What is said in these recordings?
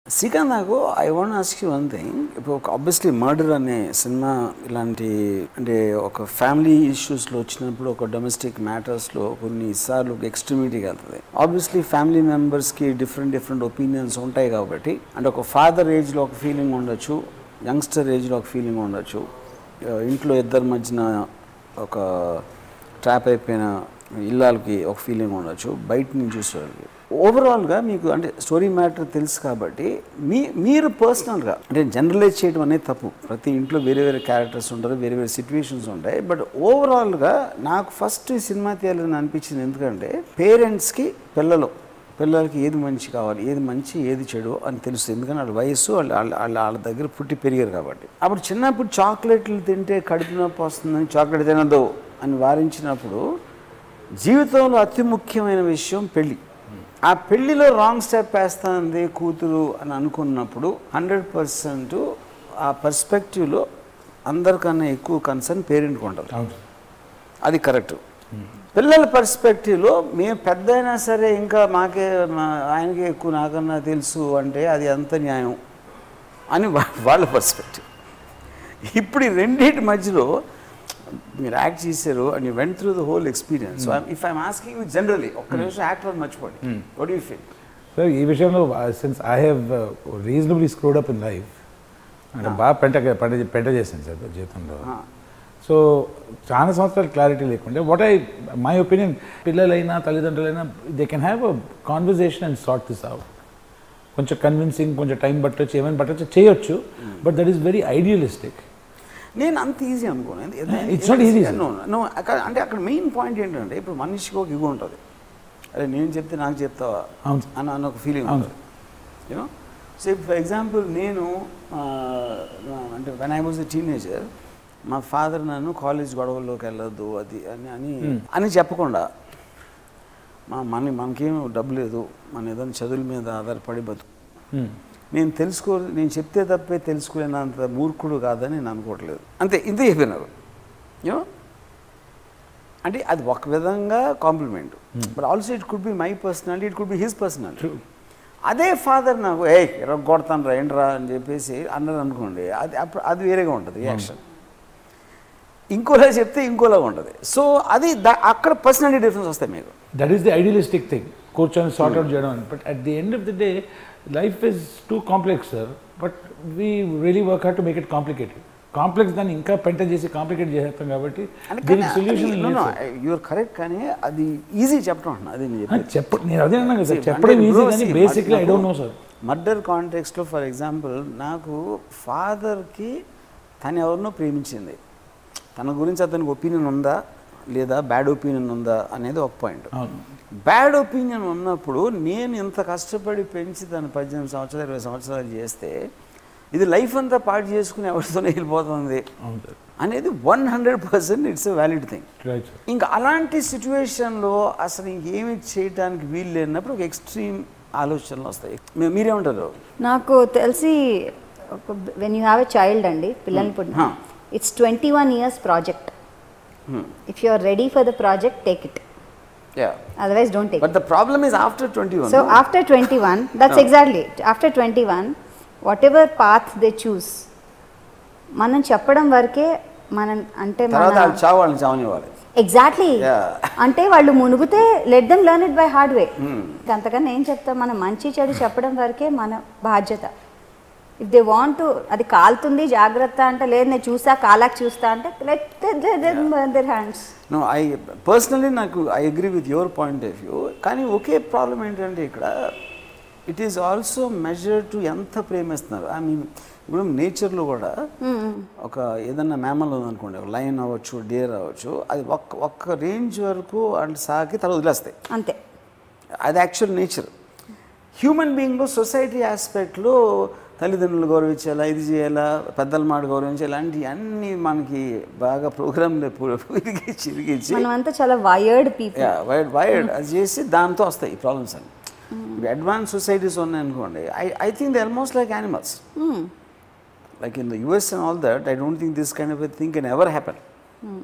శ్రీకాంత్ నాకు I want ask you one thing ఇప్పుడు ఒక ఆబ్వియస్లీ మర్డర్ అనే సినిమా ఇలాంటి అంటే ఒక ఫ్యామిలీ ఇష్యూస్లో వచ్చినప్పుడు ఒక డొమెస్టిక్ మ్యాటర్స్లో కొన్నిసార్లు ఎక్స్ట్రీమిటీకి వెళ్తుంది ఆబ్వియస్లీ ఫ్యామిలీ మెంబర్స్కి డిఫరెంట్ డిఫరెంట్ ఒపీనియన్స్ ఉంటాయి కాబట్టి అంటే ఒక ఫాదర్ ఏజ్లో ఒక ఫీలింగ్ ఉండొచ్చు యంగ్స్టర్ ఏజ్లో ఒక ఫీలింగ్ ఉండొచ్చు ఆ, ఇంట్లో ఇద్దరి మధ్యన ఒక ట్రాప్ అయిపోయిన ఇల్లాలకి ఒక ఫీలింగ్ ఉండొచ్చు బయట నుంచి చూసేవాళ్ళకి ఓవరాల్గా మీకు అంటే స్టోరీ మ్యాటర్ తెలుసు కాబట్టి మీ మీరు పర్సనల్గా అంటే జనరలైజ్ చేయడం అనేది తప్పు ప్రతి ఇంట్లో వేరే వేరే క్యారెక్టర్స్ ఉంటారు వేరే వేరే సిచ్యువేషన్స్ ఉంటాయి బట్ ఓవరాల్గా నాకు ఫస్ట్ ఈ సినిమా తీయాలని అనిపించింది ఎందుకంటే పేరెంట్స్కి పిల్లలు పిల్లలకి ఏది మంచి కావాలి ఏది మంచి ఏది చెడు అని తెలుస్తుంది ఎందుకంటే వాళ్ళ వయస్సు వాళ్ళ వాళ్ళ వాళ్ళ వాళ్ళ దగ్గర పుట్టి పెరిగారు కాబట్టి అప్పుడు చిన్నప్పుడు చాక్లెట్లు తింటే కడుపు నొప్పి వస్తుందని చాక్లెట్ తినదు అని వారించినప్పుడు జీవితంలో అతి ముఖ్యమైన విషయం పెళ్ళి ఆ పెళ్లిలో రాంగ్ స్టెప్ వేస్తానంది కూతురు అని అనుకున్నప్పుడు హండ్రెడ్ పర్సెంట్ ఆ పర్స్పెక్టివ్లో అందరికన్నా ఎక్కువ కన్సర్న్ పేరెంట్కి ఉంటుంది అవును అది కరెక్ట్ పిల్లల పర్స్పెక్టివ్లో మేము పెద్ద అయినా సరే ఇంకా మాకే మా- ఆయనకే ఎక్కువ నాకన్నా తెలుసు అంటే అది అంత న్యాయం అని వా- వాళ్ళ పర్స్పెక్టివ్ ఇప్పుడు ఈ రెండింటి మధ్యలో మీరు యాక్ట్ చేశారు and you went through the whole experience so if I'm asking you generally ఒక్క నిమిషం యాక్టర్ మర్చిపోండి వాట్ యూ ఫీల్ సార్ ఈ విషయంలో since I have reasonably screwed up in life అంటే బాగా పెంట పెంట పెంట చేశాను సార్ జీవితంలో సో చాలా సంవత్సరాలు క్లారిటీ లేకుంటే వాట్ ఐ మై ఒపీనియన్ పిల్లలైనా తల్లిదండ్రులైనా they can have a conversation and sort this out కొంచెం కన్విన్సింగ్ కొంచెం టైం పట్టొచ్చు ఏమైనా పట్టొచ్చు చేయొచ్చు but that is very idealistic నేను అంత ఈజీ అనుకోను ఎందు- ఎందు- It's not easy. No, no, no, అక్కడ- అంటే అక్కడ మెయిన్ పాయింట్ ఏంటంటే ఇప్పుడు మనిషికి ఒక ఇగో ఉంటుంది అదే నేను చెప్తే నాకు చెప్తావా అవును. అని అన్న ఒక ఫీలింగ్ అవును. ఉంటుంది యూనో సో ఫర్ ఎగ్జాంపుల్ నేను ఆ, అంటే when I was a teenager మా ఫాదర్ నన్ను కాలేజ్ గొడవల్లోకి వెళ్ళొద్దు అది అని అని అని చెప్పకుండా మా మన మనకేం డబ్బు లేదు మన ఏదైనా చదువుల మీద ఆధారపడి బతుకు నేను తెలుసుకో నేను చెప్తే తప్పే తెలుసుకోలేనంత మూర్ఖుడు కాదని నేను అనుకోవట్లేదు అంతే ఇంతే చెప్పినారు యూనో అంటే అది ఒక విధంగా compliment but also it could be my personality it could be his personality అదే ఫాదర్ నాకు ఏ కొడతాను రా ఏంట్రా అని చెప్పేసి అన్నారు అనుకోండి అది అప్పుడు అది వేరేగా ఉంటుంది రియాక్షన్ ఇంకోలా చెప్తే ఇంకోలా ఉంటుంది సో అది దా- అక్కడ పర్సనాలిటీ డిఫరెన్స్ వస్తాయి మీకు that is the idealistic thing కూర్చొని సార్ట్ అవుట్ చేయడం but at the end of the day life is too complex sir but we really work hard to make it complicated complex దాన్ని ఇంకా పెంట చేసి complicate చేస్తాం కాబట్టి దీనికి సొల్యూషన్ యూఆర్ కరెక్ట్ కానీ అది ఈజీ చెప్పడం అన్న అది నేను చెప్పేది. చెప్ప నేను అదే అన్నా కదా See, చెప్పడం అంటే ఈజీ bro, కానీ see, బేసిక్లీ ఐ నాకు డోంట్ నో సార్ మర్డర్ కాంటెక్స్లో ఫర్ ఎగ్జాంపుల్ నాకు ఫాదర్కి తను ఎవరినో ప్రేమించింది తన గురించి అతనికి ఒపీనియన్ ఉందా లేదా బ్యాడ్ ఒపీనియన్ ఉందా అనేది ఒక పాయింట్ అవును బ్యాడ్ ఒపీనియన్ ఉన్నప్పుడు నేను ఇంత కష్టపడి పెంచి దాన్ని పద్దెనిమిది సంవత్సరాలు ఇరవై సంవత్సరాలు చేస్తే ఇది లైఫ్ అంతా పాటు చేసుకుని ఎవరితోనే వెళ్ళిపోతుంది అవును సార్ అనేది one hundred percent it's a valid thing right sir ఇంకా అలాంటి సిచ్యువేషన్లో అసలు ఇంకేమి చేయడానికి వీలు లేనప్పుడు ఒక ఎక్స్ట్రీమ్ ఆలోచనలు వస్తాయి మీ- మీరేమంటారు నాకు తెలిసి when you have a child అండి పిల్లల్ని పుట్టిన Huh. It's twenty one years project if you are ready for the project take it yeah otherwise don't take but the problem is after twenty one so after twenty one that's exactly after twenty one whatever path they choose మనం చెప్పడం వరకే మనం అంటే తర్వాత మన వాళ్ళు చావు వాళ్ళని చావనివ్వాలి ఎగ్జాక్ట్లీ Yeah. అంటే వాళ్ళు మునుగుతే let them learn it by hard way అంతకన్నా ఏం చెప్తాం మనం మంచి చెడు చెప్పడం వరకే మన బాధ్యత ఇఫ్ దే వాంట్ అది కాలుతుంది జాగ్రత్త అంటే లేదు నేను చూసా కాలాకి చూస్తా అంటే let their hands no I personally నాకు I agree with your point of view కానీ ఒకే ప్రాబ్లం ఏంటంటే ఇక్కడ it is also measure to ఎంత ప్రేమిస్తున్నారు ఐ మీన్ ఇప్పుడు నేచర్లో కూడా ఒక ఏదన్నా మ్యామల్ ఉందనుకోండి ఒక లైన్ అవ్వచ్చు డేర్ అవ్వచ్చు అది ఒక్క ఒక్క రేంజ్ వరకు అంటే సాకి తల వదిలేస్తాయి అంతే అది యాక్చువల్ నేచర్ హ్యూమన్ బీయింగ్లో సొసైటీ ఆస్పెక్ట్లో తల్లిదండ్రులు గౌరవించాలా ఇది చేయాలా పెద్దల మాట గౌరవించాలి ఇలాంటి అన్నీ మనకి బాగా ప్రోగ్రాంలో విరిగి చిరిగించి మనమంతా చాలా వయర్డ్ పీపుల్ వైడ్ వైడ్ అది చేసి దాంతో వస్తాయి ఈ ప్రాబ్లమ్స్ అన్ని అడ్వాన్స్ సొసైటీస్ ఉన్నాయనుకోండి I I think they almost like animals like in the US and all that I don't think this kind of thing can ever happen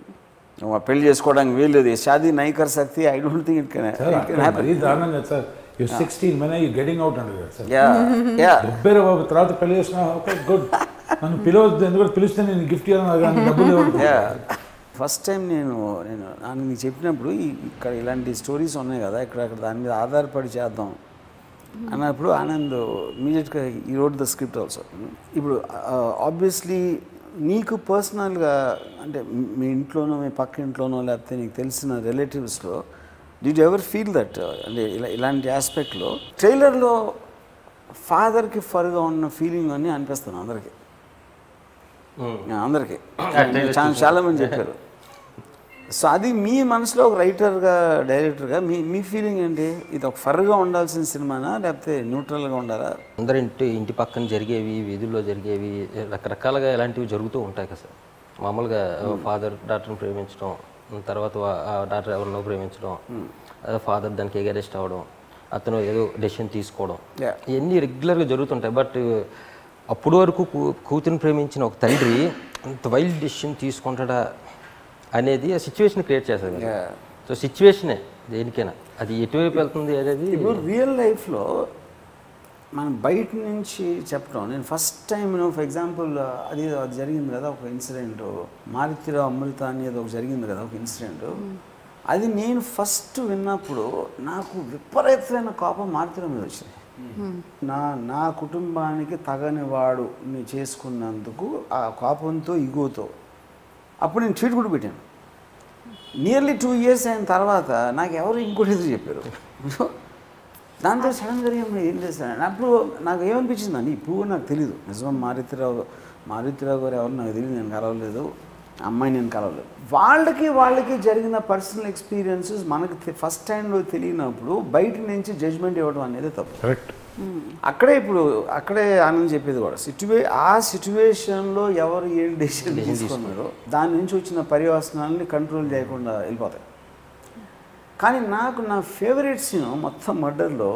పెళ్లి చేసుకోవడానికి వీల్లేదు షాదీ నై కర్ సక్తి I don't think it can it can happen మరీ దారుణం కదా సార్ యూ సిక్స్టీన్ మన యూ గెటింగ్ అవుట్ అంటారు కదా సార్ యా యా రుబ్బేరు బాబు తర్వాత పెళ్లి చేసుకున్నా ఓకే గుడ్ నన్ను పిలవద్దు ఎందుకంటే పిలిస్తే నేను గిఫ్ట్ ఇవ్వాలని డబ్బులు ఇవ్వను యా ఫస్ట్ టైం నేను నేను నాకు నీకు చెప్పినప్పుడు ఈ- ఇక్కడ ఇలాంటి స్టోరీస్ ఉన్నాయి కదా ఇక్కడ అక్కడ దాని మీద ఆధారపడి చేద్దాం అన్నప్పుడు ఆనంద్ ఇమీడియట్గా ఈ రోడ్ ద స్క్రిప్ట్ ఆల్సో ఇప్పుడు ఆబ్వియస్లీ నీకు పర్సనల్గా అంటే మీ ఇంట్లోనో మీ పక్క ఇంట్లోనో లేకపోతే నీకు తెలిసిన రిలేటివ్స్లో డిడ్ ఎవర్ ఫీల్ దట్ అంటే ఇలా ఇలాంటి ఆస్పెక్ట్లో ట్రైలర్లో ఫాదర్కి ఫర్గా ఉన్న ఫీలింగ్ అని అనిపిస్తుంది అందరికీ అందరికీ చాలా చాలా మంది చెప్పారు సో అది మీ మనసులో ఒక రైటర్గా డైరెక్టర్గా మీ మీ ఫీలింగ్ ఏంటి ఇది ఒక ఫర్గా ఉండాల్సిన సినిమానా లేకపోతే న్యూట్రల్గా ఉండాలా అందరి ఇంటి ఇంటి పక్కన జరిగేవి వీధుల్లో జరిగేవి రకరకాలుగా ఇలాంటివి జరుగుతూ ఉంటాయి కదా సార్ మామూలుగా ఫాదర్ డాక్టర్ని ప్రేమించడం తర్వాత వా- ఆ డాక్టర్ ఎవరినో ప్రేమించడం అదే ఫాదర్ దానికి ఎగరెస్ట్ అవ్వడం అతను ఏదో డెసిషన్ తీసుకోవడం Yeah. ఇవన్నీ రెగ్యులర్గా జరుగుతుంటాయి బట్ అప్పుడు వరకు కూ- కూతురిని ప్రేమించిన ఒక తండ్రి అంత వైల్డ్ డెసిషన్ తీసుకుంటాడా అనేది ఆ సిచ్యువేషన్ క్రియేట్ చేస్తుంది Yeah. సో సిచ్యువేషనే దేనికైనా అది ఎటువైపు వెళ్తుంది అనేది ఇప్పుడు రియల్ లైఫ్లో మనం బయట నుంచి చెప్పడం నేను ఫస్ట్ టైం ఫర్ ఎగ్జాంపుల్ అది అది జరిగింది కదా ఒక ఇన్సిడెంట్ మారుతిరావు అమృత అనేది ఒక జరిగింది కదా ఒక ఇన్సిడెంట్ అది నేను ఫస్ట్ విన్నప్పుడు నాకు విపరీతమైన కోపం మారుతిరావు మీద వచ్చింది నా నా కుటుంబానికి తగని వాడు నేను చేసుకున్నందుకు ఆ కోపంతో ఇగోతో అప్పుడు నేను ట్వీట్ కూడా పెట్టాను నియర్లీ టూ ఇయర్స్ అయిన తర్వాత నాకు ఎవరు ఇంకోటి ఎదురు చెప్పారు దాంతో సడన్గా ఏం ఏం చేస్తాను అప్పుడు నాకు ఏమనిపించింది అని ఇప్పుడు నాకు తెలియదు నిజం మారుతిరావు మారుతిరావు గారు ఎవరు నాకు తెలియదు నేను కలవలేదు అమ్మాయి నేను కలవలేదు వాళ్ళకి వాళ్ళకి జరిగిన పర్సనల్ ఎక్స్పీరియన్సెస్ మనకి ఫస్ట్ టైంలో తెలియనప్పుడు బయట నుంచి జడ్జ్మెంట్ ఇవ్వడం అనేది తప్పు కరెక్ట్ అక్కడే ఇప్పుడు అక్కడే ఆనంద్ చెప్పేది కూడా సిచ్యువే ఆ సిచ్యువేషన్లో ఎవరు ఏం డెసిషన్ తీసుకున్నారో దాని నుంచి వచ్చిన పర్యవసనాలని కంట్రోల్ చేయకుండా వెళ్ళిపోతాయి కానీ నాకు నా ఫేవరెట్ సీన్ మొత్తం మర్డర్లో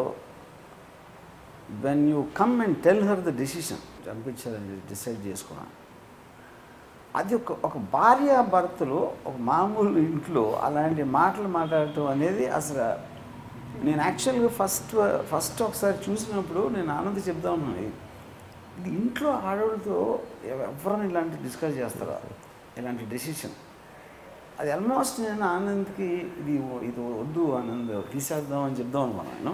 when you come and tell her the decision చంపించాలని డిసైడ్ చేసుకున్నాను అది ఒక ఒక భార్య భర్తలు ఒక మామూలు ఇంట్లో అలాంటి మాటలు మాట్లాడటం అనేది అసలు నేను యాక్చువల్గా ఫస్ట్ ఫస్ట్ ఒకసారి చూసినప్పుడు నేను ఆనంద చెప్తా ఉన్నాను ఇది ఇంట్లో ఆడవాళ్ళతో ఎవరైనా ఇలాంటి డిస్కస్ చేస్తారా ఇలాంటి డెసిషన్ అది ఆల్మోస్ట్ నేను ఆనంద్కి ఇది ఇది వద్దు ఆనంద్ తీసేద్దాం అని చెప్దాం అనుకున్నాను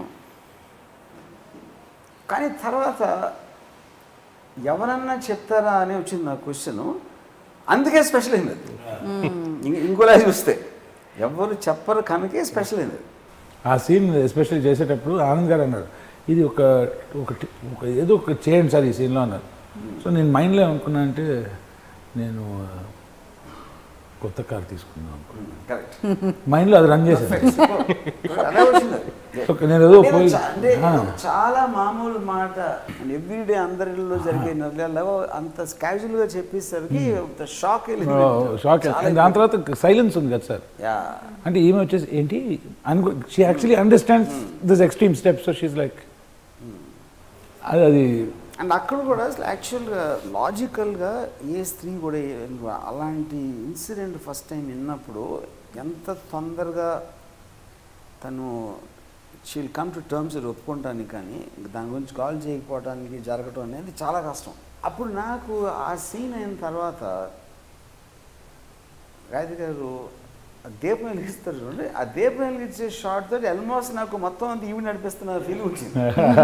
కానీ తర్వాత ఎవరన్నా చెప్తారా అని వచ్చింది నా క్వశ్చన్ అందుకే స్పెషల్ అయింది అది ఇంక- ఇంకోలా చూస్తే ఎవరు చెప్పరు కనుకే స్పెషల్ అయింది అది. ఆ సీన్ ఎస్పెషల్లీ చేసేటప్పుడు ఆనంద్ గారు అన్నారు ఇది ఒక ఒకటి ఒక ఏదో ఒక చేయండి సార్ ఈ సీన్లో అన్నారు సో నేను మైండ్లో ఏమనుకున్నా అంటే నేను ఆ, కొత్త కార్ తీసుకుందాం అనుకున్నాను కరెక్ట్ మైండ్లో అది రన్ చేశాను అదే వచ్చింది అది. సో నేను ఏదో నేను పోయి చా- అంటే ఆ, ఇది ఒక చాలా మామూలు మాట ఎవ్రీడే అందరిలో జరిగే నిర్ణయాలు అంత క్యాజువల్ గా చెప్పేసరికి షాక్ షాక్ దాని తర్వాత సైలెన్స్ ఉంది కదా సార్ యా అంటే ఈమె వచ్చేసి ఏంటి అనుకో she actually understands this extreme steps so she's like అది అది అండ్ అక్కడ కూడా అసలు యాక్చువల్గా లాజికల్గా ఏ స్త్రీ కూడా ఏ- అలాంటి ఇన్సిడెంట్ ఫస్ట్ టైం విన్నప్పుడు ఎంత తొందరగా తను షీల్ కమ్ టు టర్మ్స్ ఒప్పుకోవటానికి కానీ దాని గురించి కాల్ చేయకపోవడానికి జరగటం అనేది చాలా కష్టం అప్పుడు నాకు ఆ సీన్ అయిన తర్వాత గాయత్రి గారు ఆ దీపం వెలిగిస్తారు చూడండి ఆ దీపం వెలిగించే షార్ట్ తోటి ఆల్మోస్ట్ నాకు మొత్తం అంతా ఈవి నడిపిస్తున్న ఫీలింగ్ వచ్చింది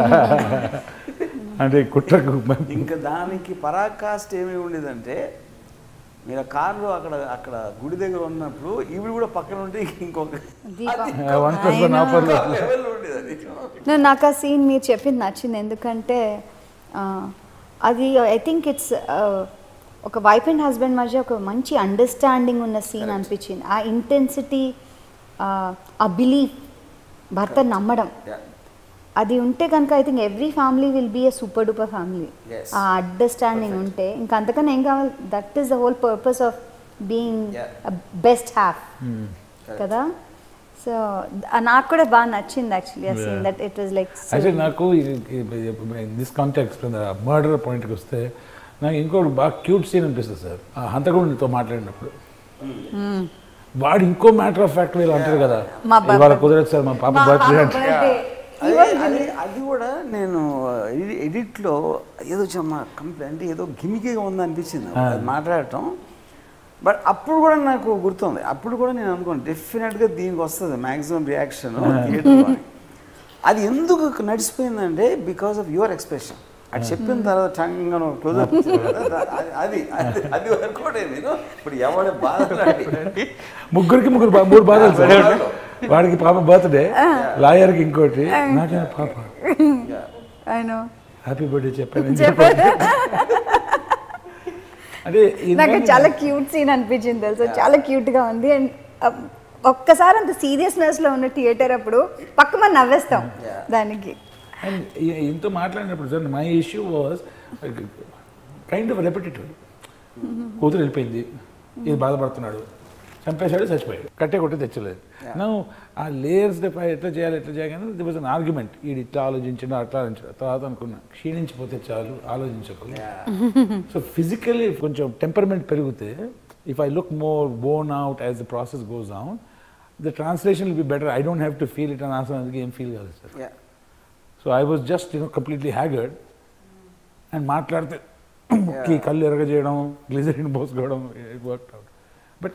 అంటే కుట్రకు ఇంకా దానికి పరాకాష్ట ఏమి ఉండేదంటే మీరు ఆ కార్లో అక్కడ అక్కడ గుడి దగ్గర ఉన్నప్పుడు ఈవిడ కూడా పక్కన ఉంటే ఇంకొక దీపం. వన్ ప్లస్ వన్ ఆఫర్ లెవెల్లో ఉండేది అది నా- నాకు ఆ సీన్ మీరు చెప్పింది నచ్చింది ఎందుకంటే ఆ, అది ఐ థింక్ ఇట్స్ ఒక వైఫ్ అండ్ హస్బెండ్ మధ్య ఒక మంచి అండర్స్టాండింగ్ ఉన్న సీన్ అనిపించింది ఆ ఇంటెన్సిటీ ఆ బిలీఫ్ భర్త నమ్మడం Yeah. అది ఉంటే కనుక I think every family will be a super duper family Yes. ఆ అండర్స్టాండింగ్ ఉంటే ఇంకా అంతకన్నా ఏం కావాలి that is the whole purpose of being Yeah. Best half కదా సో నాకు కూడా బాగా నచ్చింది యాక్చువల్లీ ఆ scene that it was like అయితే నాకు దిస్ కాంటాక్ట్ మర్డర్ పాయింట్కి వస్తే నాకు ఇంకోటి బాగా క్యూట్ సీన్ అనిపిస్తుంది సార్ ఆ హంతకుడితో మాట్లాడినప్పుడు వాడు ఇంకో మ్యాటర్ ఆఫ్ ఫ్యాక్ట్ వీళ్ళు అంటారు కదా మా బా- ఇవాళ కుదరదు సార్ మా పాప బర్త్డే అంటే అదే- అదే అది కూడా నేను ఎడి- ఎడిట్లో ఏదో చెమ్మ కంప్లైంట్ అంటే ఏదో గిమికీగా ఉంది అనిపించింది అది మాట్లాడటం బట్ అప్పుడు కూడా నాకు గుర్తుంది అప్పుడు కూడా నేను అనుకోను డెఫినెట్గా దీనికి వస్తుంది మ్యాక్సిమం రియాక్షన్ అది ఎందుకు నడిచిపోయిందంటే బికాస్ ఆఫ్ యువర్ ఎక్స్ప్రెషన్ అది చెప్పిన తర్వాత టంగా క్లోజ్ అది అది అది వర్కౌట్ అయింది నేను ఇప్పుడు ఎవరి బాధ ముగ్గురికి ముగ్గురు బా- మూడు బాధలు సార్ వాడికి పాప బర్త్డే లాయర్కి ఇంకోటి నాకేనా పాప ఆయన హ్యాపీ బర్త్డే చెప్పాను అంటే నాకు ఇవన్నీ- చాలా క్యూట్ సీన్ అనిపించింది తెలుసా చాలా క్యూట్ గా ఉంది అండ్ ఒక్కసారి అంత సీరియస్నెస్ లో ఉన్న థియేటర్ అప్పుడు పక్క మనం నవ్వేస్తాం దానికి అండ్ ఇంతో మాట్లాడినప్పుడు sir my issue was kind of repetitive కూతురు వెళ్ళిపోయింది ఇది బాధపడుతున్నాడు చంపేశాడు చచ్చిపోయాడు కట్టే కొట్టి తెచ్చలేదు నా ఆ లేయర్స్ ఎట్లా చేయాలి ఎట్లా చేయాలి కానీ ది వాజ్ అన్ ఆర్గ్యుమెంట్ ఇది ఇట్లా ఆలోచించడం అట్లా ఆలోచించడం తర్వాత అనుకున్నా క్షీణించిపోతే చాలు ఆలోచించకు సో ఫిజికల్లీ కొంచెం టెంపర్మెంట్ పెరిగితే if I look more worn out as the process goes down the translation will be better I don't have to feel it అని ఆసనానికి ఏం ఫీల్ కాదు sir so I was just you know completely haggard and మాట్లాడితే ముక్కి కళ్ళు ఎరగజేయడం glycerine పోసుకోవడం it work out but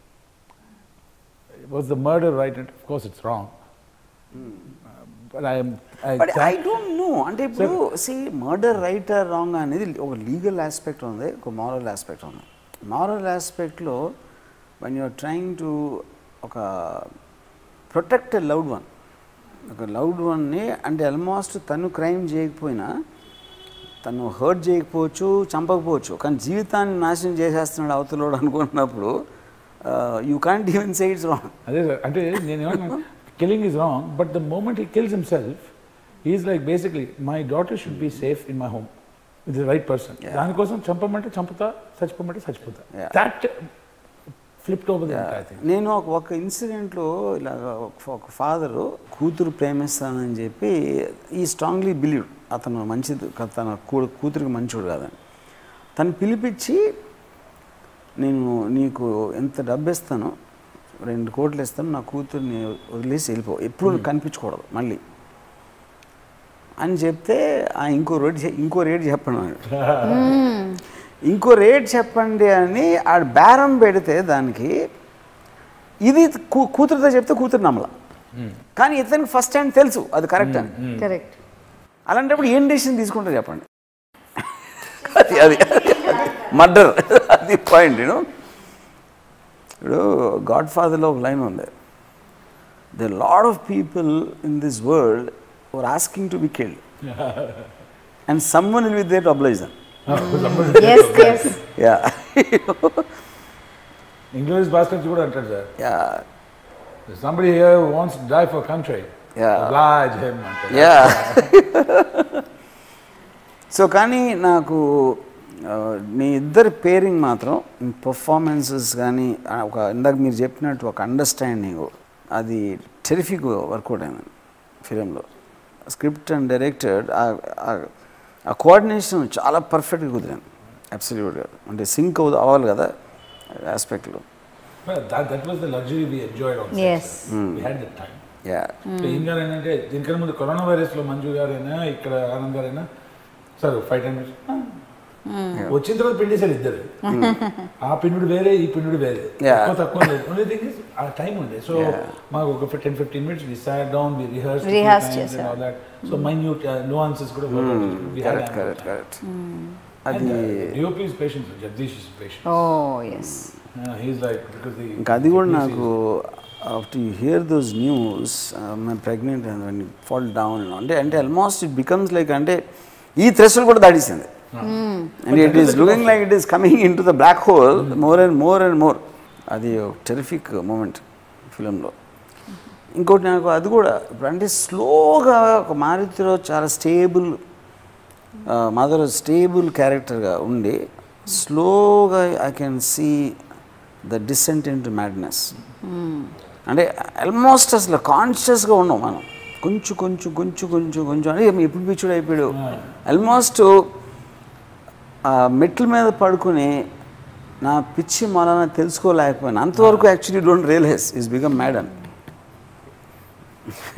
was the murder right and of course it's wrong but I'm but I don't no అంటే ఇప్పుడు see murder right or wrong అనేది ఒక legal aspect ఉంది ఒక మారల్ ఆస్పెక్ట్ ఉంది మారల్ ఆస్పెక్ట్లో వన్ యూఆర్ ట్రయింగ్ టు ఒక protect a loved one ఒక లవ్డ్ వన్ని అంటే ఆల్మోస్ట్ తను క్రైమ్ చేయకపోయినా తను హర్ట్ చేయకపోవచ్చు చంపకపోవచ్చు కానీ జీవితాన్ని నాశనం చేసేస్తున్నాడు అవతలోడు అనుకుంటున్నప్పుడు you can't even say it's wrong అదే సార్ అంటే నేను ఏమన్నా killing is wrong but the moment he kills himself is like basically my daughter should be safe in my home it the right person దానికోసం చంపమంటే చంపుతా చచ్చిపోమంటే చచ్చిపోతా Yeah. That flipped over I think నేను ఒక ఒక ఇన్సిడెంట్లో ఇలా ఒక ఫాదరు కూతురు ప్రేమిస్తానని చెప్పి ఈ స్ట్రాంగ్లీ బిలీవ్ అతను మంచిది కా- తన కూ- కూతురికి మంచోడు కాదని తను పిలిపించి నేను నీకు ఎంత డబ్బు ఇస్తానో రెండు కోట్లు ఇస్తాను నా కూతుర్ని వదిలేసి వెళ్ళిపో ఎప్పుడు కనిపించకూడదు మళ్ళీ అని చెప్తే ఆ ఇంకో రేట్ చె- ఇంకో రేట్ చెప్పండి అన్నాడు. ఇంకో రేట్ చెప్పండి అని ఆ బేరం పెడితే దానికి ఇది కూ- కూతురుతో చెప్తే కూతురు నమ్మల కానీ ఇతనికి ఫస్ట్ హ్యాండ్ తెలుసు అది కరెక్ట్ అని కరెక్ట్ అలాంటప్పుడు ఏం డెసిషన్ తీసుకుంటారు చెప్పండి అది అది మర్డర్ అది పాయింట్ నేను ఇప్పుడు గాడ్ ఫాదర్లో ఒక లైన్ ఉంది the lot of people in this world were asking to be killed and someone will with that oblige yes yes yeah English Bhaskar కూడా అంటాడు sir yeah somebody here wants die for country Yeah. oblige him అంటాడు yeah so కానీ నాకు ఆ, మీ ఇద్దరి pairing మాత్రం performances కానీ ఆ, ఒక ఇందాక మీరు చెప్పినట్టు ఒక అండర్స్టాండింగ్ అది టెరిఫిక్ వర్కౌట్ అయింది ఫిలింలో స్క్రిప్ట్ అండ్ డైరెక్టెడ్ ఆ కోఆర్డినేషన్ చాలా పర్ఫెక్ట్గా కుదిరింది అబ్సల్యూట్గా అంటే సింక్ అవ్వాలి కదా ఆస్పెక్ట్లో Well, that, that was the luxury we enjoyed on set. Yes. sir. We had the time. Yeah so ఈయన గారు ఏంటంటే దీనికన్నా ముందు కరోనా వైరస్ లో మంజు గారైనా ఇక్కడ ఆనంద్ గారైనా సార్ ఫైవ్ టైమ్స్ వచ్చిన తర్వాత పిండేశారు ఇద్దరు ఆ పిండుడు వేరే ఈ పిండుడు వేరే Yeah. ఎక్కువ తక్కువ లేదు ఓన్లీ థింగ్ ఇస్ ఆ టైం ఉండే సో మాకు ఒక ten fifteen minutes we sat down we rehearse Rehearse చేశారు. All that so minute nuances కూడా we had correct correct correct అది DOP is patient Jagadish is patient oh yes he's like because the ఇంకా అది కూడా నాకు after you hear those news my pregnant and fall down అంటే అంటే almost it becomes like అంటే ఈ థ్రెషల్ కూడా దాటేసింది and it is looking like it is coming into the black hole more and more and more అది ఒక terrific moment ఫిలింలో ఇంకోటి నాకు అది కూడా ఇప్పుడు అంటే స్లోగా ఒక మారుతిలో చాలా స్టేబుల్ మదర్ స్టేబుల్ క్యారెక్టర్గా ఉండి స్లోగా I can see the descent into madness అంటే ఆల్మోస్ట్ అసలు కాన్షియస్గా ఉన్నాం మనం కొంచెం కొంచెం కొంచెం కొంచెం కొంచెం అంటే ఎప్పుడు పిచ్చుడు అయిపోయాడు ఆల్మోస్ట్ ఆ మెట్ల మీద పడుకుని నా పిచ్చి మొలన తెలుసుకోలేకపోయాను అంతవరకు actually don't realise is become mad అని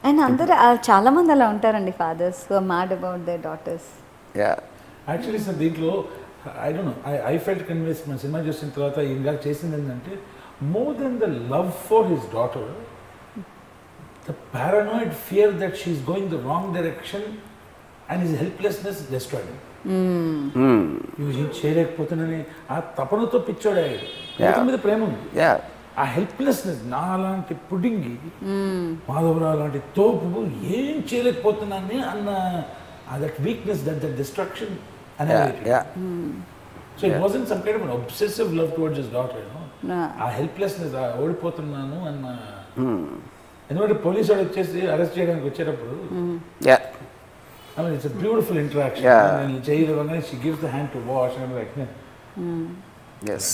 అండ్ అందరూ ఆ, చాలా మంది అలా ఉంటారండి fathers mad about the daughters yeah actually sir దీంట్లో I don't know I I felt convince మన సినిమా చూసిన తర్వాత ఇంకా చేసింది ఏంటంటే more than the love for his daughter the paranoid fear that she's going the wrong direction and his helplessness destroyed ఇవి ఏం చేయలేకపోతున్నానని ఆ తపనతో పిచ్చోడాడు Yeah. మీద ప్రేమ ఉంది యా ఆ హెల్ప్లెస్నెస్ నా లాంటి పుడింగి మాధవరావు లాంటి తోపు ఏం చేయలేకపోతున్నాను అన్న that weakness that that destruction yeah yeah so it was an some kind of obsessive love towards his daughter Yeah. ఆ హెల్ప్లెస్నెస్ ఆ ఓడిపోతున్నాను అన్న ఎందుకంటే పోలీసు వాడు వచ్చేసి అరెస్ట్ చేయడానికి వచ్చేటప్పుడు yeah I mean it's beautiful interaction Yeah. నేను చేయలేవగానే she gives the hand to wash and like yes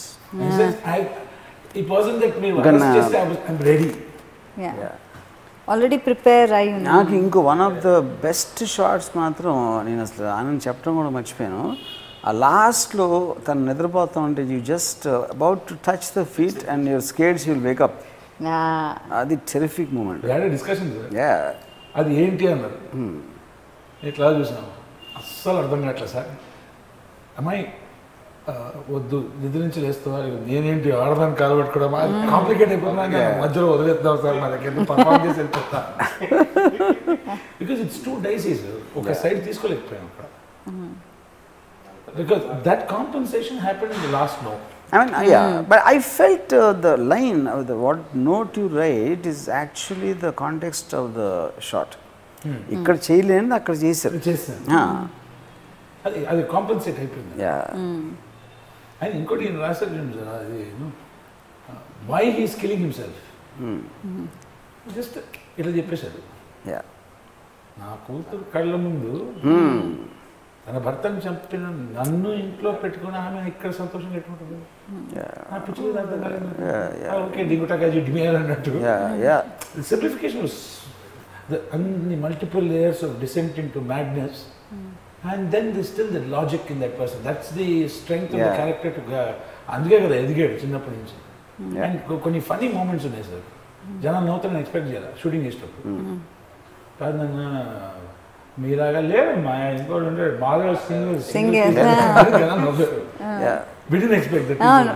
it was an that మీరు Gonna- అరెస్ట్ చేస్తే I'm ready yeah Yeah. Already prepare అయి ఉన్నాను నాకు ఇంకో one of the best shots మాత్రం నేను అసలు ఆనంద్ చెప్పడం కూడా మర్చిపోయాను ఆ లాస్ట్లో తను నిద్రపోతా ఉంటే you just about to touch the feet and your skates will wake up అది terrific moment discussion sir yeah అది ఏంటి అన్నారు ఇట్లా చూసాము అస్సలు అర్థం కావట్లేదు సార్ అమ్మాయి ఆ, వద్దు నిద్ర నుంచి లేస్తావా నేనేంటి ఆడదాన్ని కాలబెట్టుకోవడం కాంప్లికేట్ అయిపోతున్నా నేను మధ్యలో వదిలేద్దాం సార్ మా దగ్గర పర్ఫామ్ చేసి వెళ్ళిపోతా బికాస్ ఇట్స్ టూ డైసీస్ ఒక సైడ్ తీసుకోలేకపోయాం అక్కడ because that compensation happen in the last no I mean, uh, yeah, but I felt uh, the line, uh, the, what note you write is actually the context of the shot. ఇక్కడ చేయలేని అక్కడ చేశారు చేశాను అది అది compensate అయిపోయింది yeah and ఇంకోటి ఈయన రాశారు చూడండి సార్ అది why he's killing himself just ఇట్లా చెప్పేశారు యా నా కూతురు కళ్ళ ముందు తన భర్తను చంపిన నన్ను ఇంట్లో పెట్టుకుని ఆమె ఇక్కడ సంతోషంగా ఎట్టుకుంటుంది నా పిచ్చి మీద అర్థం కాలేదు నాకు. ఆ, ఓకే డింగుటకాజీ డిమియర్ అన్నట్టు యా యా సింప్లిఫికేషన్ అన్ని multiple layers of descent into madness and then the still the logic in that person that's the strength of the Yeah. Character to అందుకే కదా ఎదిగాడు చిన్నప్పటి నుంచి అండ్ కొన్ని ఫనీ మూమెంట్స్ ఉన్నాయి సార్ జనాలు నవ్వుతారని expect చేయాలి షూటింగ్ చేసేటప్పుడు కాదు నాన్న మీలాగా లేదు మా ఇంకోటి ఉంటే బాగా సింగ్ Sing, సింగ్ yeah. జనాలు నవ్వుతారు యా విడిన్ ఎక్స్పెక్ట్ దట్ అవును.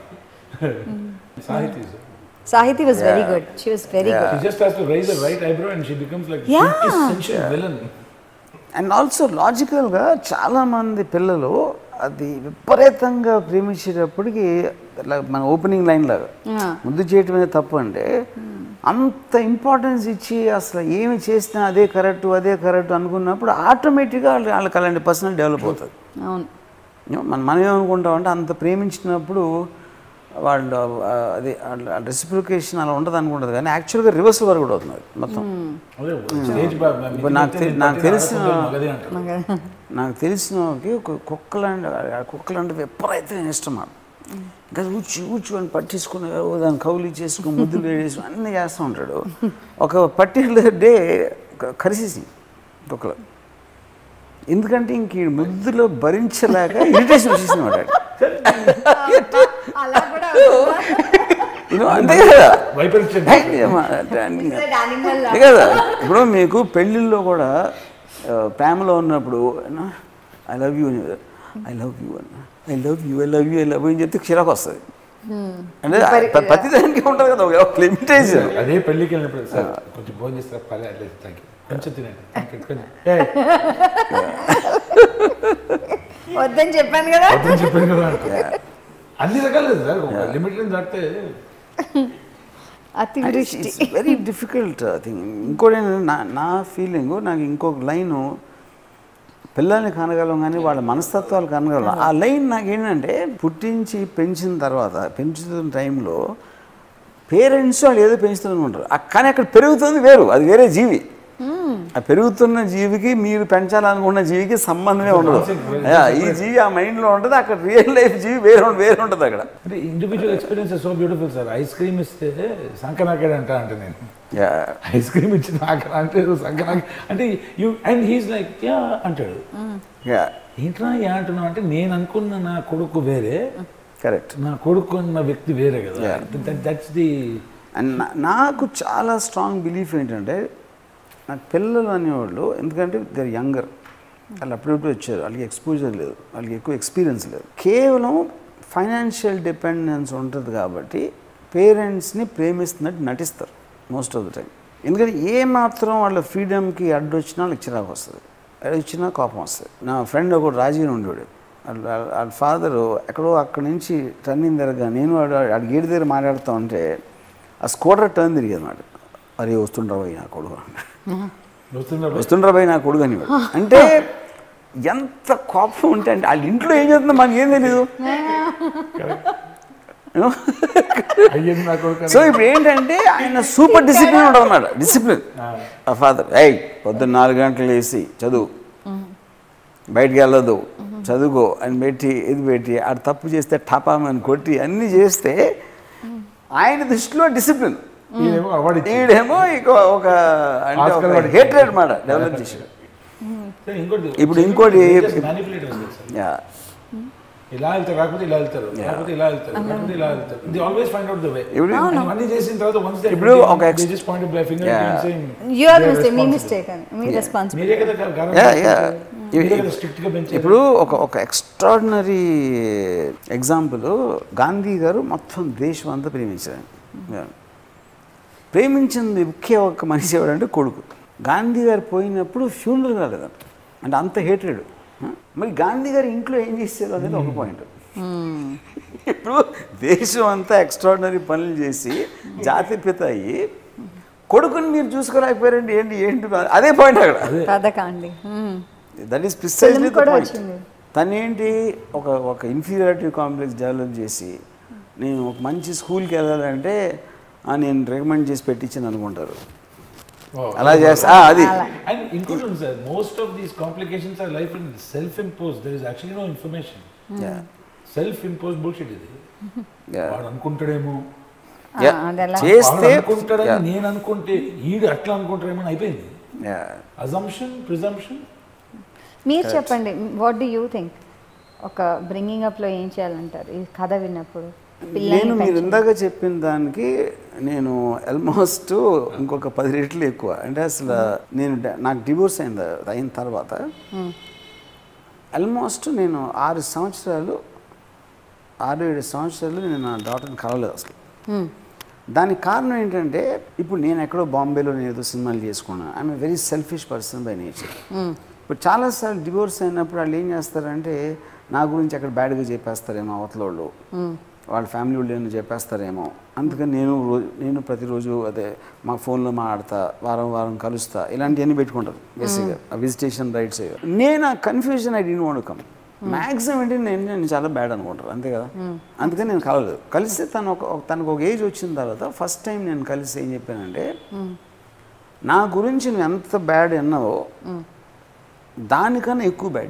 Sahithi sir Sahithi was very good she was very Yeah. Good She just has to raise the right eyebrow and she becomes like Yeah. quintessential villain. And also లాజికల్గా చాలామంది పిల్లలు అది విపరీతంగా ప్రేమించేటప్పటికి like మన opening line లాగా ముద్దు చేయటం అనేది తప్పు అంటే అంత ఇంపార్టెన్స్ ఇచ్చి అసలు ఏమి చేసినా అదే కరెక్ట్ అదే కరెక్ట్ అనుకున్నప్పుడు ఆటోమేటిక్గా వాళ్ళ వాళ్ళకి అలాంటి పర్సనల్ డెవలప్ అవుతుంది అవును You know, మన మనం ఏమనుకుంటామంటే అంత ప్రేమించినప్పుడు వాళ్ళు ఆ, అది రెసిప్రికేషన్ అలా ఉండదు అనుకుంటుంది కానీ యాక్చువల్గా రివర్స్ వరకు కూడా అవుతుంది అది మొత్తం అదే stage బా- బా- ఇప్పుడు నాకు తె- మిగతా నాకు తెలిసిన- ఆడపిల్లలు మగదే అంటారు. నాకు తెలిసినకి ఒక కుక్కలు అంటే కుక్కలు అంటే విపరీతమైన ఇష్టం మాట ఇంకా ఊచి ఊచి అని పట్టించుకుని ఓ దాన్ని కౌలు చేసుకుని ముద్దులు వేసుకుని అన్నీ చేస్తూ ఉంటాడు ఒక పర్టికులర్ డే కరిసేసి కుక్కలు ఎందుకంటే ఇంక ఈ ముద్దులో భరించలేక ఇరిటేషన్ వచ్చేసింది మాట అలా కూడా అంతే కదా వైపరీత్యం. అంతే కదా ఇప్పుడు మీకు పెళ్ళిళ్ళలో కూడా ఆ, ప్రేమలో ఉన్నప్పుడు I love you I love you అన్న I love you I love you I love you అని చెప్తే చిరాకు వస్తుంది అంటే ప- ప్రతిదానికి ఉంటుంది కదా ఒక లిమిటేషన్ అదే పెళ్ళికి వెళ్ళినప్పుడు సార్ కొంచెం భోజనం చేస్తారా పర్లేదు అట్లేదు థ్యాంక్ యూ కొంచెం తినండి థ్యాంక్ యూ కొంచెం ఏయ్, వద్దని చెప్పాను కదా అర్థం చెప్పాను కదా అంటారు. అన్ని రకాలు సార్ ఒక లిమిట్ దాటితే అతివృష్టి వెరీ డిఫికల్ట్ థింగ్ ఇంకోటి ఏంటంటే నా నా ఫీలింగ్ నాకు ఇంకొక లైను పిల్లల్ని కనగలం కానీ వాళ్ళ మనస్తత్వాలు కనగలం ఆ లైన్ నాకు ఏంటంటే పుట్టించి పెంచిన తర్వాత పెంచుతున్న టైంలో పేరెంట్స్ వాళ్ళు ఏదో పెంచుతూనే ఉంటారు ఆ- కానీ అక్కడ పెరుగుతుంది వేరు అది వేరే జీవి ఆ పెరుగుతున్న జీవికి మీరు పెంచాలనుకున్న జీవికి సంబంధమే ఉండదు యా, ఈ జీవి ఆ మైండ్లో ఉంటుంది అక్కడ రియల్ లైఫ్ జీవి వేరే ఉం- వేరే ఉంటుంది అక్కడ అంటే individual experience so beautiful sir ice cream ఇస్తే సంకనాకేడు అంట అంటే నేను యా ఐస్ క్రీమ్ ఇచ్చి నాకు అంటే సంకనాకి అంటే you and he's like yeah అంటాడు యా ఏంట్రా యా అంటున్నావు అంటే నేను అనుకున్న నా కొడుకు వేరే కరెక్ట్ నా కొడుకు ఉన్న వ్యక్తి వేరే కదా Yeah. దట్స్ ది అండ్ నాకు చాలా స్ట్రాంగ్ బిలీఫ్ ఏంటంటే నాకు పిల్లలు అనేవాళ్ళు ఎందుకంటే దర్ యంగర్ వాళ్ళు అప్పుడప్పుడు వచ్చారు వాళ్ళకి ఎక్స్పోజర్ లేదు వాళ్ళకి ఎక్కువ ఎక్స్పీరియన్స్ లేదు కేవలం ఫైనాన్షియల్ డిపెండెన్స్ ఉంటుంది కాబట్టి పేరెంట్స్ని ప్రేమిస్తున్నట్టు నటిస్తారు మోస్ట్ ఆఫ్ ద టైం ఎందుకంటే ఏ మాత్రం వాళ్ళ ఫ్రీడమ్కి అడ్డు వచ్చినా వాళ్ళకి చిరాకు వస్తుంది అడ్డు వచ్చినా కోపం వస్తుంది నా ఫ్రెండ్ ఒకడు రాజీవ్ ఉండేవాడు వాళ్ళ వాళ్ళ ఫాదరు ఎక్కడో అక్కడి నుంచి టర్నింగ్ దగ్గర నేను వాడు వాడి గేట్ దగ్గర మాట్లాడుతూ ఉంటే ఆ స్కూటర్ టర్న్ తిరిగేది మాట అరే వస్తుండ్రా పోయి నా కొడుకు వస్తున్నారు వస్తుండ్రా పోయి నా కొడుకు అని అంటే ఎంత కోపం ఉంటే అంటే వాళ్ళ ఇంట్లో ఏం చేస్తుందో మనకి ఏం తెలీదు You know? అయ్యింది నా కొడుకు సో ఇప్పుడు ఏంటంటే ఆయన సూపర్ డిసిప్లిన్ ఉంటుంది అన్నమాట డిసిప్లిన్ ఆ ఫాదర్ ఏయ్ పొద్దున్న నాలుగు గంటలు వేసి చదువు బయటికి వెళ్ళదు చదువుకో అని పెట్టి ఇది పెట్టి ఆడు తప్పు చేస్తే టపామని కొట్టి అన్నీ చేస్తే ఆయన దృష్టిలో డిసిప్లిన్ ఈయనేమో అవార్డు ఇచ్చింది. ఈడేమో ఇక ఒక అంటే ఆస్కార్ ఒక అవార్డు హేట్రేడ్ మాట డెవలప్ చేశాడు సరే, ఇంకోటి ఇప్పుడు ఇంకోటి- manipulator ఉంది సార్. యా ఇలా వెళ్తారు కాకపోతే ఇలా వెళ్తారు కాకపోతే ఇలా వెళ్తారు కాకపోతే ఇలా వెళ్తారు they always find out the way ఇప్పుడు అన్ని చేసిన తర్వాత వన్స్ ఇప్పుడు ఒక ex- just point by finger Yeah. Your mistake మీ మిస్టేక్ అని మీ రెస్పాన్సిబిలిటీ మీరే కదా గరం యా యా మీరే కదా స్ట్రిక్ట్ గా పెంచారు ఇప్పుడు ఒక ఒక ఎక్స్ట్రాడినరీ ఎగ్జాంపుల్ గాంధీ గారు మొత్తం దేశం అంతా ప్రేమించారు Yeah. ప్రేమించింది ముఖ్య ఒక మనిషి ఎవడంటే కొడుకు గాంధీ గారు పోయినప్పుడు ఫ్యూనరల్ కాలేదంట అంటే అంత హేటెడ్ మరి గాంధీ గారు ఇంట్లో ఏం చేశారు అనేది ఒక పాయింట్ ఇప్పుడు దేశం అంతా ఎక్స్ట్రాడినరీ పనులు చేసి జాతిపిత అయ్యి కొడుకుని మీరు చూసుకోలేకపోయారండి ఏంటి ఏంటి అదే పాయింట్ అక్కడ పథకాండి దట్ ఈస్ ప్రిసైజ్లీ Film కూడా వచ్చింది. తనేంటి ఒక ఒక ఇన్ఫీరియారిటీ కాంప్లెక్స్ డెవలప్ చేసి నేను ఒక మంచి స్కూల్కి వెళ్ళాలంటే ఆ, నేను రికమెండ్ చేసి పెట్టించాను అనుకుంటారు అలా చేస్తా ఆ, అది అండ్ ఇంకోటి ఉంది sir most of these complications are life in self impose there is actually no information Yeah. Self impose bullshit ఇది Yeah. వాడు అనుకుంటాడేమో Yeah. అది ఎలా వాడు చేస్తే అనుకుంటాడని Yeah. నేను అనుకుంటే ఈడు అట్లా అనుకుంటాడేమో అని అయిపోయింది Yeah. అజంప్షన్ ప్రిజంప్షన్ మీరు చెప్పండి వాట్ డూ యూ థింక్ ఒక బ్రింగింగ్ అప్లో ఏం చేయాలంటారు ఈ కథ విన్నప్పుడు నేను పిల్లల్ని మీరు పెంచడం. ఇందాక చెప్పిన దానికి నేను ఆల్మోస్ట్ ఇంకొక పది రెట్లు ఎక్కువ అంటే అసలు నేను డ- నాకు డివోర్స్ అయింది అయిన తర్వాత ఆల్మోస్ట్ నేను ఆరు సంవత్సరాలు ఆరు ఏడు సంవత్సరాలు నేను నా డాటర్ని కలవలేదు అసలు Hmm. దానికి కారణం ఏంటంటే ఇప్పుడు నేను ఎక్కడో బాంబేలో నేను ఏదో సినిమాలు చేసుకున్నాను I'm very selfish person by nature ఇప్పుడు చాలాసార్లు డివోర్స్ అయినప్పుడు వాళ్ళు ఏం చేస్తారంటే నా గురించి అక్కడ బ్యాడ్గా చెప్పేస్తారేమో అవతల వాళ్ళు వాళ్ళ ఫ్యామిలీ వాళ్ళు ఏమైనా చెప్పేస్తారేమో అందుకని నేను రోజు నేను ప్రతిరోజు అదే మా ఫోన్లో మాట్లాడతా వారం వారం కలుస్తా ఇలాంటివన్నీ పెట్టుకుంటారు బేసిక్గా విజిటేషన్ రైట్స్ నేను ఆ confusion I'd want come maximum ఏంటి నేను నేను చాలా బ్యాడ్ అనుకుంటారు అంతే కదా అందుకని నేను కలవలేదు కలిస్తే తను ఒక ఒక- తనకు ఒక ఏజ్ వచ్చిన తర్వాత ఫస్ట్ టైం నేను కలిసి ఏం చెప్పానంటే నా గురించి నువ్వు ఎంత బ్యాడ్ అన్నావో దానికన్నా ఎక్కువ బ్యాడ్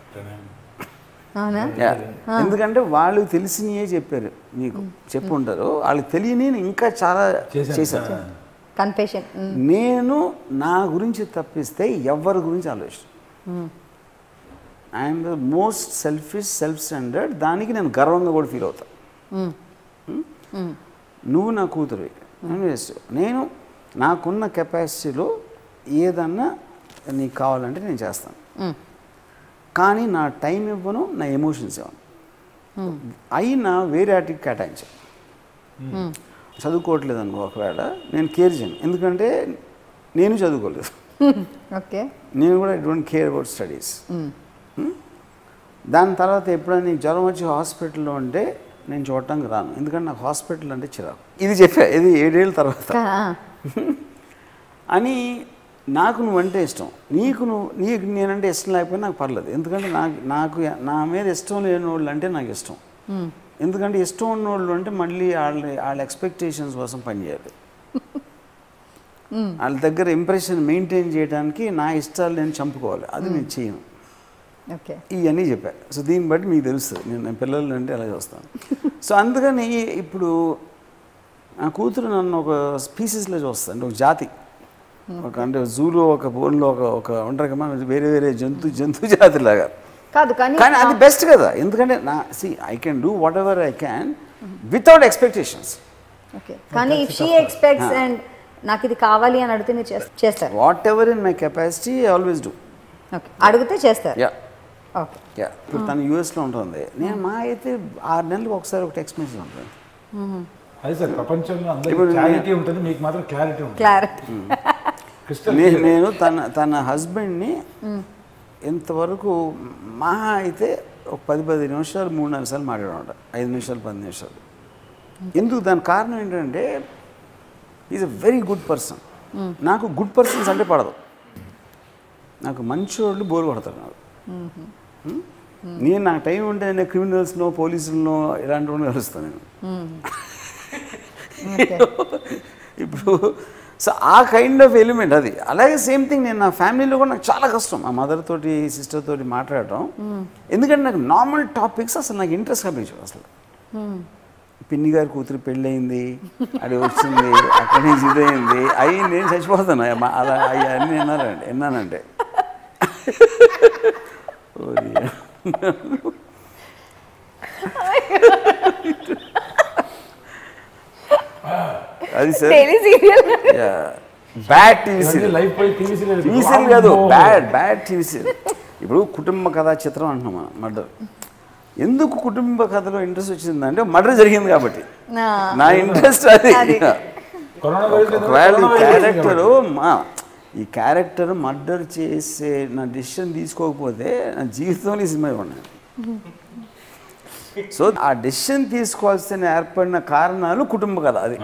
అవునా ఎందుకంటే వాళ్ళు తెలిసినయే చెప్పారు మీకు చెప్పుంటారు వాళ్ళకి తెలియని ఇంకా చాలా చేశారు కన్ఫెషన్ నేను నా గురించి తప్పిస్తే ఎవరి గురించి ఆలోచన I'm the most selfish self standard దానికి నేను గర్వంగా కూడా ఫీల్ అవుతా నువ్వు నా కూతురు నేను నాకున్న కెపాసిటీలో ఏదన్నా నీకు కావాలంటే నేను చేస్తాను కానీ నా టైం ఇవ్వను నా ఎమోషన్స్ ఇవ్వను అయినా వేరే వాటికి కేటాయించాను చదువుకోవట్లేదు అనుకో ఒకవేళ నేను కేర్ చేయను ఎందుకంటే నేను చదువుకోలేదు ఓకే నేను కూడా డోంట్ కేర్ అబౌట్ స్టడీస్ దాని తర్వాత ఎప్పుడైనా నీకు జ్వరం వచ్చి హాస్పిటల్లో ఉంటే నేను చూడటానికి రాను ఎందుకంటే నాకు హాస్పిటల్ అంటే చిరాకు ఇది చెప్పా ఇది ఏడేళ్ళ తర్వాత అని నాకు నువ్వంటే ఇష్టం నీకు నువ్వు నీకు నేనంటే ఇష్టం లేకపోయినా నాకు పర్లేదు ఎందుకంటే నాకు నాకు నా మీద ఇష్టం లేని వాళ్ళు అంటే నాకు ఇష్టం ఎందుకంటే ఇష్టం ఉన్న వాళ్ళు అంటే మళ్ళీ వాళ్ళ వాళ్ళ ఎక్స్పెక్టేషన్స్ కోసం పనిచేయాలి వాళ్ళ దగ్గర ఇంప్రెషన్ మెయింటైన్ చేయడానికి నా ఇష్టాలు నేను చంపుకోవాలి అది నేను చేయను ఓకే ఇవన్నీ చెప్పా సో దీన్ని బట్టి మీకు తెలుస్తుంది నేను నా పిల్లలు అంటే అలా చూస్తాను సో అందుకని ఇప్పుడు నా కూతురు నన్ను ఒక స్పీసీస్లో చూస్తాను అంటే ఒక జాతి ఒక అంటే జూలో ఒక బోన్లో ఒక ఒక ఉంటారు కదా మన వేరే వేరే జంతు జంతు జాతిలాగా కాదు కానీ కానీ అది బెస్ట్ కదా ఎందుకంటే నా see I can do whatever I can without expectations okay కానీ ఇఫ్ షీ ఎక్స్పెక్ట్స్ అండ్ నాకు ఇది కావాలి అని అడిగితే మీరు చేస్- చేస్తారు whatever in my capacity I always do okay అడిగితే చేస్తారు యా ఓకే యా ఇప్పుడు తను యూఎస్లో ఉంటుంది నేను మా అయితే ఆరు నెలలకు ఒకసారి ఒక టెక్స్ట్ మెసేజ్ ఉంటుంది అది సార్ ప్రపంచంలో అందరికీ ఇప్పుడు క్లారిటీ ఉంటుంది మీకు మాత్రం క్లారిటీ ఉంటుంది క్లారిటీ క్రిస్టల్ నేను నేను తన తన హస్బెండ్ని ఇంతవరకు మహా అయితే ఒక పది పది నిమిషాలు మూడు నాలుగు సార్లు మాట్లాడమాట ఐదు నిమిషాలు పది నిమిషాలు ఎందుకు దాని కారణం ఏంటంటే is a very good person నాకు గుడ్ పర్సన్స్ అంటే పడదు నాకు మంచి వాళ్ళు బోరు కొడతారు నాకు Hmm? నేను నాకు టైం ఉంటే నేను క్రిమినల్స్నో పోలీసులనో ఇలాంటి వాళ్ళు కలుస్తాను నేను ఇప్పుడు సో ఆ కైండ్ ఆఫ్ ఎలిమెంట్ అది అలాగే సేమ్ థింగ్ నేను నా ఫ్యామిలీలో కూడా నాకు చాలా కష్టం మా మదర్ తోటి సిస్టర్ తోటి మాట్లాడటం ఎందుకంటే నాకు నార్మల్ టాపిక్స్ అసలు నాకు ఇంట్రెస్ట్ కనిపించవు అసలు పిన్ని గారి కూతురు పెళ్ళయింది అది వచ్చింది అక్కడి నుంచి ఇదైంది అయ్యి నేను చచ్చిపోతాను అయ్య, మా- అలా అయ్యి అన్నీ విన్నారండి విన్నానంటే ఓరి. అది sir serial bad TV serial life పోయి టీవీ టీవీ సీరియల్ కాదు బ్యాడ్ బ్యాడ్ టీవీ సీరియల్ ఇప్పుడు కుటుంబ కథా చిత్రం అంటున్నాం మనం మర్డర్ ఎందుకు కుటుంబ కథలో ఇంట్రెస్ట్ వచ్చిందంటే మర్డర్ జరిగింది కాబట్టి నా ఇంట్రెస్ట్ అది కరోనా వైరస్ ఏదో ఒకవేళ ఈ కరోనా వైరస్ క్యారెక్టర్ మా ఈ క్యారెక్టర్ మర్డర్ చేసే నా డిసిషన్ తీసుకోకపోతే నా జీవితంలో ఈ సినిమా ఉన్నాయి సో ఆ డెసిషన్ తీసుకోవాల్సిన ఏర్పడిన కారణాలు కుటుంబ కథ అది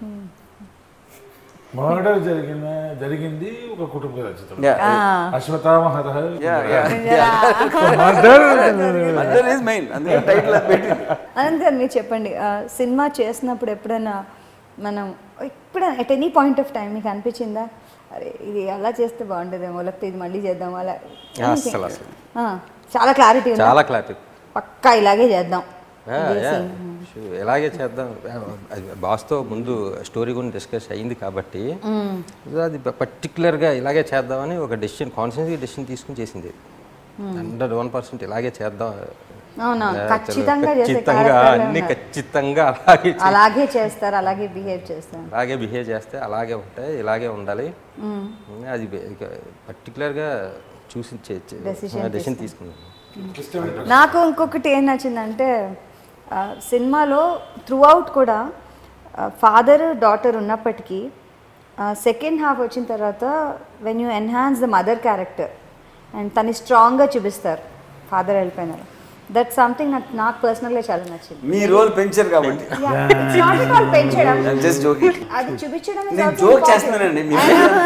మర్డర్ జరిగిన జరిగింది ఒక కుటుంబ చిత్రం Yeah. అశ్వత్థామ హత Yeah, yeah. Murder murder is main అందుకే టైటిల్ అది పెట్టింది అనంత్ గారు మీరు చెప్పండి ఆ, సినిమా చేసినప్పుడు ఎప్పుడైనా మనం ఎప్పుడైనా at any point of time మీకు అనిపించిందా అరే ఇది అలా చేస్తే బాగుంటుందేమో లేకపోతే ఇది మళ్ళీ చేద్దాం అలా anything? అస్సలు, అస్సలు. ఆ, చాలా క్లారిటీ ఉంది చాలా క్లారిటీ పక్కా ఇలాగే చేద్దాం యా, ఇదే యా. scene. Sure. ఎలాగే చేద్దాం అది బాస్తో ముందు స్టోరీ గురించి డిస్కస్ అయింది కాబట్టి సో అది పర్టికులర్గా ఇలాగే చేద్దామని ఒక డెసిషన్ కాన్షియస్గా డెసిషన్ తీసుకుని చేసింది హండ్రెడ్ వన్ పర్సెంట్ ఇలాగే చేద్దాం అవునవును యా, ఖచ్చితంగా చలో, చేసే ఖచ్చితంగా character లే అన్ని ఉన్నారు. ఖచ్చితంగా అలాగే చే- అలాగే చేస్తారు అలాగే బిహేవ్ చేస్తారు అలాగే బిహేవ్ చేస్తే అలాగే ఉంటాయి ఇలాగే ఉండాలి అది పర్టికులర్గా చూసి Decision డెసిషన్ తీసుకున్నాను నాకు ఇంకొకటి ఏం నచ్చిందంటే ఆ, సినిమాలో త్రూ అవుట్ కూడా ఫాదర్ డాటర్ ఉన్నప్పటికీ సెకండ్ హాఫ్ వచ్చిన తర్వాత when you enhance the mother character and తను స్ట్రాంగ్గా చూపిస్తారు ఫాదర్ వెళ్ళిపోయినారు దట్ సంథింగ్ నాకు నాకు పర్సనల్గా చాలా నచ్చింది మీ రోల్ పెంచారు కాబట్టి Yeah, it's not at all పెంచడం జస్ట్ జోకింగ్ అది చూపించడం is నేను also జోక్ important. చేస్తున్నానండి మీరు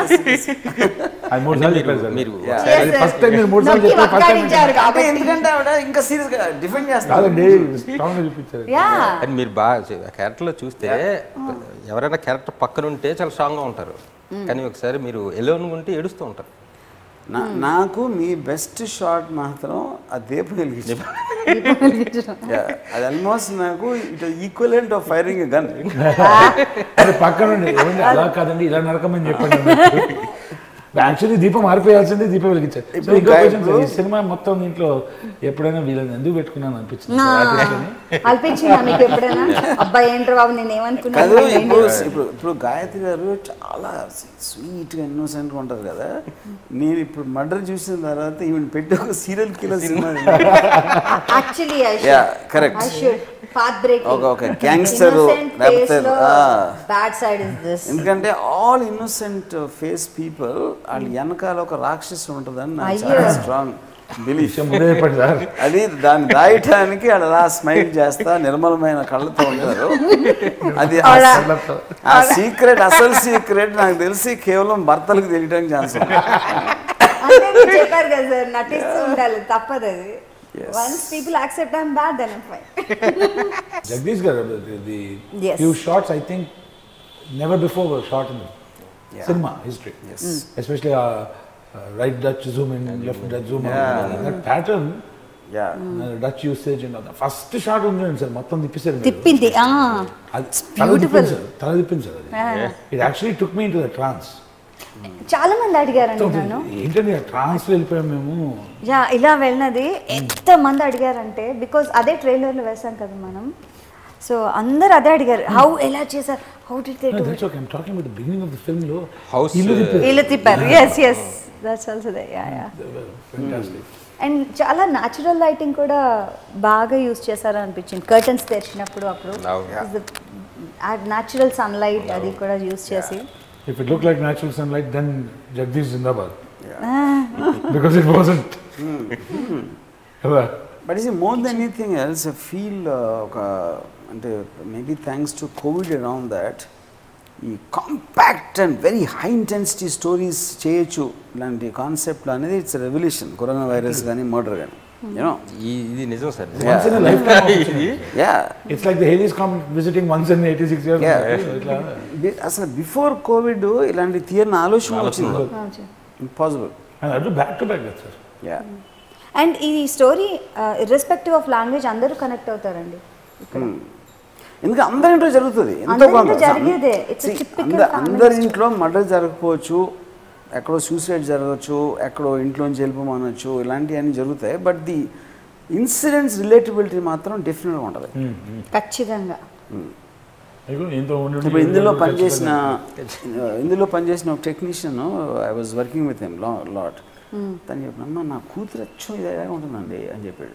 అది మూడు సార్లు చెప్పారు సార్ మీరు Yeah. Yes, sir. First time మీరు మూడు సార్లు నొక్కి చెప్పారు ఫస్ట్ టైం వక్కాడించారు అంటే కాబట్టి ఎందుకంటే ఆవిడ ఇంకా సీరియస్ గా డిఫెండ్ చేస్తారు కాదండి స్ట్రాంగ్ గా చూపించారు యా అని మీరు బాగా క్యారెక్టర్లో చూస్తే ఎవరైనా క్యారెక్టర్ పక్కన ఉంటే చాలా స్ట్రాంగ్గా ఉంటారు కానీ ఒకసారి మీరు ఎలోన్ ఉంటే ఏడుస్తూ ఉంటారు నా- నాకు మీ బెస్ట్ షాట్ మాత్రం ఆ దీపం వెలిగించడం Yeah, అది ఆల్మోస్ట్ నాకు it equivalent of firing gun అది పక్కన ఉండి ఏమండి అలా కాదండి ఇలా నరకమని చెప్పండి యాక్చువల్లీ దీపం మారిపోయాల్సింది దీపం వెలిగించారు సో ఇప్పుడు ఇంకో గా- క్వశ్చన్ సార్, ఈ ఇప్పుడు- సినిమా మొత్తం దీంట్లో ఎప్పుడైనా వీళ్ళని ఎందుకు పెట్టుకున్నాను అనిపించింది సార్, artist అని. అల్పించిందా మీకు ఎప్పుడైనా అబ్బాయి ఏంట్రా బాబు నేను కాదు ఏమనుకున్నాను ఇప్పుడు ఇప్పుడు ఇప్పుడు గాయత్రి గారు చాలా స్వీట్గా ఇన్నోసెంట్గా ఉంటారు కదా నేను ఇప్పుడు మర్డర్ చూసిన తర్వాత ఈవెన్ పెట్టి ఒక serial killer cinema actually I Yeah, correct. I should path break ఒక- ఒక gangster, లేకపోతే, ah. Bad side is this ఎందుకంటే ఆల్ ఇన్నోసెంట్ ఫేస్ పీపుల్ వాళ్ళ వెనకాల ఒక రాక్షసు ఉంటుందని నాకు అయ్యో. చాలా స్ట్రాంగ్ బిలీఫ్ విషయం ముందే చెప్పండి సార్ అది దాన్ని దాయటానికి వాళ్ళు అలా స్మైల్ చేస్తా నిర్మలమైన కళ్ళతో ఉంటారు అది ఆ- అలా. ఆ సీక్రెట్ అసలు సీక్రెట్ నాకు తెలిసి కేవలం భర్తలకు తెలియడానికి ఛాన్స్ ఉంది అంటే మీరు చెప్పారు కదా సార్ నటిస్తూ ఉండాలి తప్పదు అది Yes. Once people accept I'm bad then fine Jagadish garu the Yes. Few shots I think never before shot in Yeah. Cinema history especially right Dutch zoom in left Dutch zoom that pattern yeah Dutch usage and first shot ఉంది sir మొత్తం తిప్పేశారు మీరు. తిప్పింది ఆ. అది తల తిప్పింది sir తల తిప్పింది సార్ అది it actually took me into the trance చాలా మంది అడిగారండి నన్ను ఏంటండి ట్రాన్స్ వెళ్ళిపోయాం మేము యా ఇలా వెళ్ళినది ఎంత మంది అడిగారంటే బికాజ్ అదే ట్రైలర్లో వేసాం కదా మనం సో అందరు అదే అడిగారు హౌ ఎలా చేశారు how did they do that's okay I'm talking about the beginning of the film లో House, ఇల్లు uh, తిప్పారు. వీళ్ళు తిప్పారు yes yes that's also they yeah yeah Fantastic. And చాలా న్యాచురల్ లైటింగ్ కూడా బాగా యూస్ చేశారని అనిపించింది కర్టన్స్ తెరిచినప్పుడు అప్పుడు అవును. న్యాచురల్ సన్లైట్ అది కూడా యూస్ చేసి If it looked like natural sunlight, then Jagdish Zindabad. because it wasn't. Hello. But is more than anything else feel ఒక అంటే maybe thanks to Covid around that ఈ compact and very high intensity stories చేయొచ్చు ఇలాంటి concept అనేది it's revolution corona virus కానీ murder కానీ you know ఈ ఇది నిజం sir Once in a lifetime opportunity. Yeah It's like the Hades Comet visiting once in 86 years. Yeah. ఇట్లా అసలు బిఫోర్ కోవిడ్ ఇలాంటి తీయని ఆలోచన వచ్చింది impossible And I do back to back, that's it. Yeah and ఈ స్టోరీ ఇర్రెస్పెక్టివ్ ఆఫ్ లాంగ్వేజ్ అందరూ connect అవుతారండి ఇక్కడ ఎందుకంటే అందరి ఇంట్లో జరుగుతుంది ఎంతో అందరి కొంత ఇంట్లో జరిగేదే. It's a See, typical అంద- family అందరి story. ఇంట్లో మర్డర్ జరగకపోవచ్చు ఎక్కడో సూసైడ్ జరగవచ్చు ఎక్కడో ఇంట్లోంచి వెళ్ళిపోమనొచ్చు ఇలాంటివన్నీ జరుగుతాయి బట్ ది ఇన్సిడెంట్స్ రిలేటబిలిటీ మాత్రం డెఫినెట్గా ఉంటుంది ఖచ్చితంగా అయ్యో, ఇంత ఉండి ఉండి ఇప్పుడు ఇందులో ఖచ్చితంగా పనిచేసిన ఇందులో పనిచేసిన ఒక technician I was working with him lot తను చెప్పినమ్మా నా కూతురు అచ్చం ఇదే ఉంటుందండి అని చెప్పాడు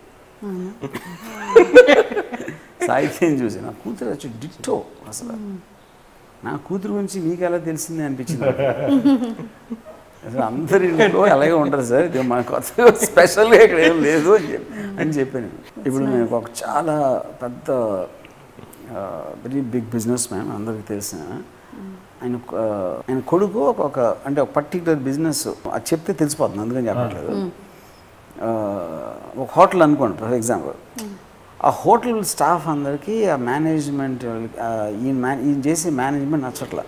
సాహిత్యం చూసి నా కూతురు వచ్చి డిట్టో అసలు నా కూతురు గురించి మీకు ఎలా తెలిసింది అనిపించింది నాకు. అసలు అందరి ఇంట్లో అలాగే ఉంటారు సార్ ఇది మన కొత్త స్పెషల్గా ఇక్కడ ఏం లేదు అని చెప్పి అని చెప్పాను ఇప్పుడు నేను ఒక చాలా పెద్ద వెరీ బిగ్ బిజినెస్ మ్యాన్ అందరికీ తెలిసిన ఆయన ఒక- ఆయన కొడుకు ఒక ఒక అంటే ఒక పర్టికులర్ బిజినెస్ అది చెప్తే తెలిసిపోతుంది అందుకని చెప్పట్లేదు ఆ, ఒక హోటల్ అనుకోండి ఫర్ ఎగ్జాంపుల్ ఆ హోటల్ స్టాఫ్ అందరికీ ఆ మేనేజ్మెంట్ ఈయన మేనే ఈయన చేసే మేనేజ్మెంట్ నచ్చట్ల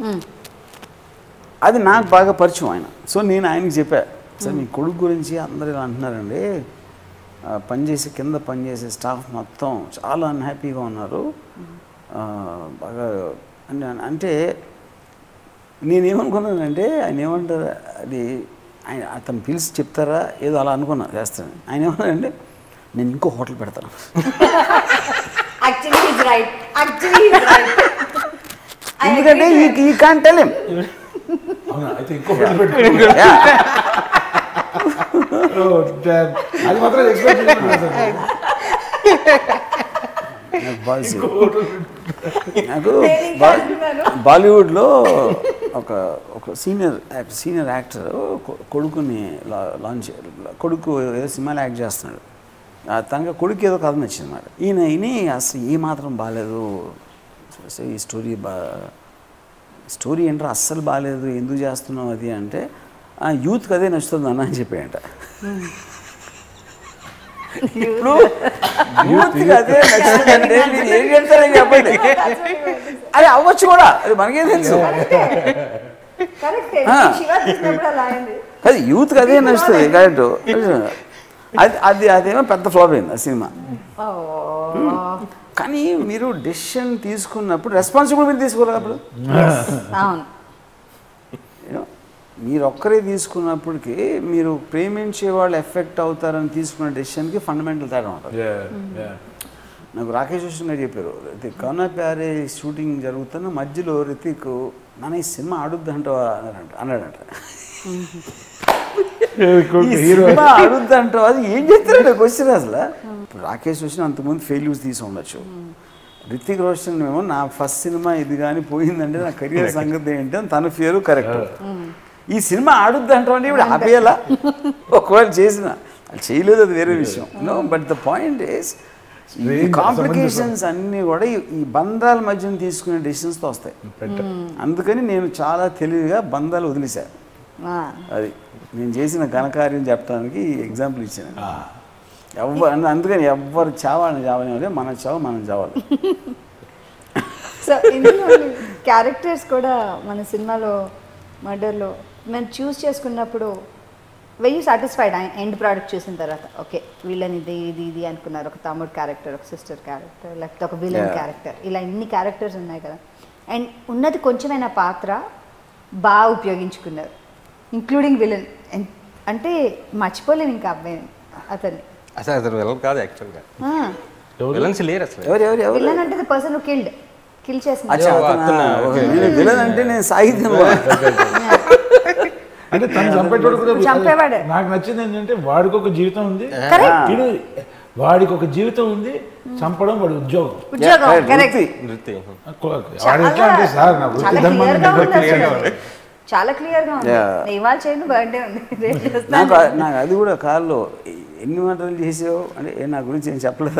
అది నాకు బాగా పరిచయం ఆయన సో నేను ఆయనకి చెప్పా సార్ మీ కొడుకు గురించి అందరూ ఇలా అంటున్నారండి ఆ, పనిచేసే కింద పనిచేసే స్టాఫ్ మొత్తం చాలా అన్హ్యాపీగా ఉన్నారు ఆ, బాగా అంటే అంటే నేనేమనుకున్నానంటే ఆయన ఏమంటారు అది ఆయన అతను పిలిచి చెప్తారా ఏదో అలా అనుకున్నా చేస్తాను ఆయన ఏమన్నారంటే నేను ఇంకో హోటల్ పెడతాను actually is right actually is right ఎందుకంటే ఈ ఈ కాన్ టెల్ హిమ్ అవునా అయితే ఇంకో పెట్టి పెట్టుకో. Oh, damn. అది మాత్రం ఎక్స్పెక్ట్ చేయలేదు సార్. నాకు బాగా నాకు బా- బాలీవుడ్లో ఒక ఒక సీనియర్ యాక్టర్ సీనియర్ యాక్టర్ కొడుకుని లా- లాంచ్ కొడుకు ఏదో సినిమాలో యాక్ట్ చేస్తున్నాడు ఆ తనగా కొడుకు ఏదో కథ నచ్చింది అన్నమాట ఈయన ఈయన అసలు ఏ మాత్రం బాగాలేదు అసలు ఈ స్టోరీ బా స్టోరీ ఏంటో అస్సలు బాగాలేదు ఎందుకు చేస్తున్నావు అది అంటే "ఆ, యూత్కి అదే నచ్చుతుంది అన్న అని చెప్పాయంట ఇప్పుడు యూత్కి అదే నచ్చుతుందంటే మీరు ఏం చెప్తారని చెప్పండి అది అవ్వచ్చు కూడా అది మనకేం తెలుసు కరెక్ట్ ఆ. శివ చూసినప్పుడు అలా అయింది అది యూత్కి అదే నచ్చుతుంది కరెక్ట్ అది అది అదేమో పెద్ద ఫ్లాప్ అయింది ఆ సినిమా కానీ మీరు డెసిషన్ తీసుకున్నప్పుడు రెస్పాన్సిబుల్ మీరు తీసుకోవాలి అప్పుడు అవును You know, మీరు ఒక్కరే తీసుకున్నప్పటికీ మీరు ప్రేమించే వాళ్ళు ఎఫెక్ట్ అవుతారని తీసుకున్న డెసిషన్కి ఫండమెంటల్ తేడా ఉంటుంది Yeah, yeah. నాకు రాకేష్ రోషన్ గారు చెప్పారు రితిక్ కౌనా ప్యారే షూటింగ్ జరుగుతున్న మధ్యలో రితిక్ మన ఈ సినిమా ఆడుద్దంటావా అన్నాడంట అన్నాడంట ఈ హీరో సినిమా ఆడుద్దంటావా అది ఏం చెప్తారంటే క్వశ్చన్ అసలు ఇప్పుడు రాకేష్ రోషన్ అంతకుముందు ఫెయిల్యూర్స్ తీసి ఉండొచ్చు రితిక్ రోషన్ ఏమో నా ఫస్ట్ సినిమా ఇది కానీ పోయిందంటే నా కెరియర్ సంగతి ఏంటి అని తన పేరు కరెక్ట్ ఈ సినిమా ఆడుద్ది అంటే ఇప్పుడు ఆపేయాలా ఒకవేళ చేసిన అది చేయలేదు అది వేరే విషయం no but the point is ఈ Strange, కాంప్లికేషన్స్ అన్నీ కూడా ఈ- ఈ బంధాల మధ్యన తీసుకునే డెసిషన్స్తో వస్తాయి అందుకని నేను చాలా తెలివిగా బంధాలు వదిలేశాను ఆ. అది నేను చేసిన ఘనకార్యం చెప్పడానికి ఎగ్జాంపుల్ ఇచ్చాను ఎవ్వరు అందుకని ఎవ్వరు చావాలని చావని మన చావు మనం చావాలి సో ఇందులో క్యారెక్టర్స్ కూడా మన సినిమాలో మర్డర్లో మేము చూస్ చేసుకున్నప్పుడు వెయ్యి సాటిస్ఫైడ్ ఎండ్ ప్రోడక్ట్ చూసిన తర్వాత ఓకే వీళ్ళని ఇది ఇది ఇది అనుకున్నారు ఒక తమ్ముడు క్యారెక్టర్ ఒక సిస్టర్ క్యారెక్టర్ లేకపోతే ఒక విలన్ Yeah. క్యారెక్టర్ ఇలా ఇన్ని క్యారెక్టర్స్ ఉన్నాయి కదా అండ్ ఉన్నది కొంచెమైన పాత్ర బాగా ఉపయోగించుకున్నారు ఇంక్లూడింగ్ విలన్ అంటే మర్చిపోలేను ఇంకా అబ్బాయి అతన్ని అసలు అతను వెళ్ళం కాదు యాక్చువల్గా ఆ, విలన్స్ లేరు అసలు ఎవరు ఎవరు ఎవరు విలన్ అంటే ద పర్సన్ కిల్డ్ కిల్ చేసిన అచ్చా, అతనా? ఓకే. నేను విలన్ అంటే నేను సాహిత్యం అంటే తను చంపేటోడు కూడా చంపేవాడే. నాకు నచ్చింది ఏంటంటే వాడికి ఒక జీవితం ఉంది Correct. వీడు వాడికి ఒక జీవితం ఉంది చంపడం వాడి ఉద్యోగం ఉద్యోగం Yeah, కరెక్ట్ వృత్తి. నృత్యం వాడు ఎట్లా అంటే సార్ నా వృత్తి చాలా ధర్మం క్లియర్ గా మీద ఉంది clear గా అసలు. చాలా క్లియర్ గా ఉంది Yeah. నేను ఇవాళ చేయను బర్త్డే ఉంది రేపు చేస్తాను. నాకు నాకు అది కూడా కాల్లో ఎన్ని మాటలు చేసావు అంటే ఏ నా గురించి ఏం చెప్పలేదు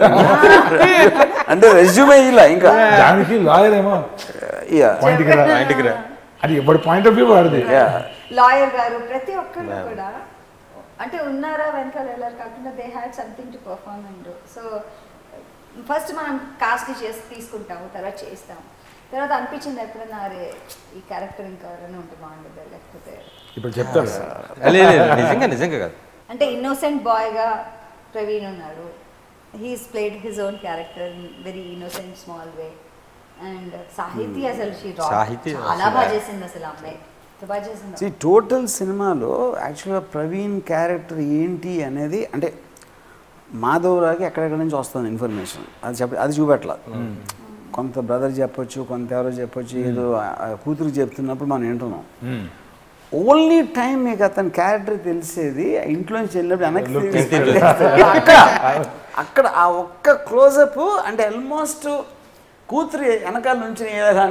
అంటే రెజ్యూమే ఇలా ఇంకా దానికి లాయర్ ఏమో ఇక పాయింట్కి రా ఇంటికి రా అది ఎవరి పాయింట్ ఆఫ్ వ్యూ వాడిది లాయర్ గారు ప్రతి ఒక్కరు కూడా అంటే ఉన్నారా వెనకాల వెళ్ళారు కాకుండా they had something to perform and so first మనం కాస్ట్ చేసి తీసుకుంటాము తర్వాత చేస్తాము తర్వాత అనిపించింది ఎప్పుడైనా అరే ఈ క్యారెక్టర్ ఇంకా ఎవరైనా ఉంటే బాగుండదు లేకపోతే ఇప్పుడు చెప్తాడు లేదు లేదు, నిజంగా నిజంగా కాదు అంటే ఇన్నోసెంట్ బాయ్గా ప్రవీణ్ ఉన్నాడు he's played his own character in very innocent small way and Sahithi అసలు she rocked. సాహితీ చాలా అసలు- బాగా చేసింది అసలు ఆ అమ్మాయి ఎంత బాగా చేసింది See, టోటల్ సినిమాలో యాక్చువల్గా ప్రవీణ్ క్యారెక్టర్ ఏంటి అనేది అంటే మాధవరావుకి ఎక్కడెక్కడి నుంచి వస్తుంది ఇన్ఫర్మేషన్ అది చెప్ప అది చూపెట్ల కొంత బ్రదర్ చెప్పొచ్చు కొంత ఎవరో చెప్పొచ్చు ఏదో ఆ- ఆ కూతురు చెప్తున్నప్పుడు మనం వింటున్నాం ఓన్లీ టైం మీకు అతని క్యారెక్టర్ తెలిసేది ఆ ఇంట్లో నుంచి వెళ్ళినప్పుడు వెనక్కి తిరిగి పడేస్తాడు. అక్కడ అక్కడ ఆ ఒక్క క్లోజప్ అంటే ఆల్మోస్ట్ కూతురు వెనకాల నుంచి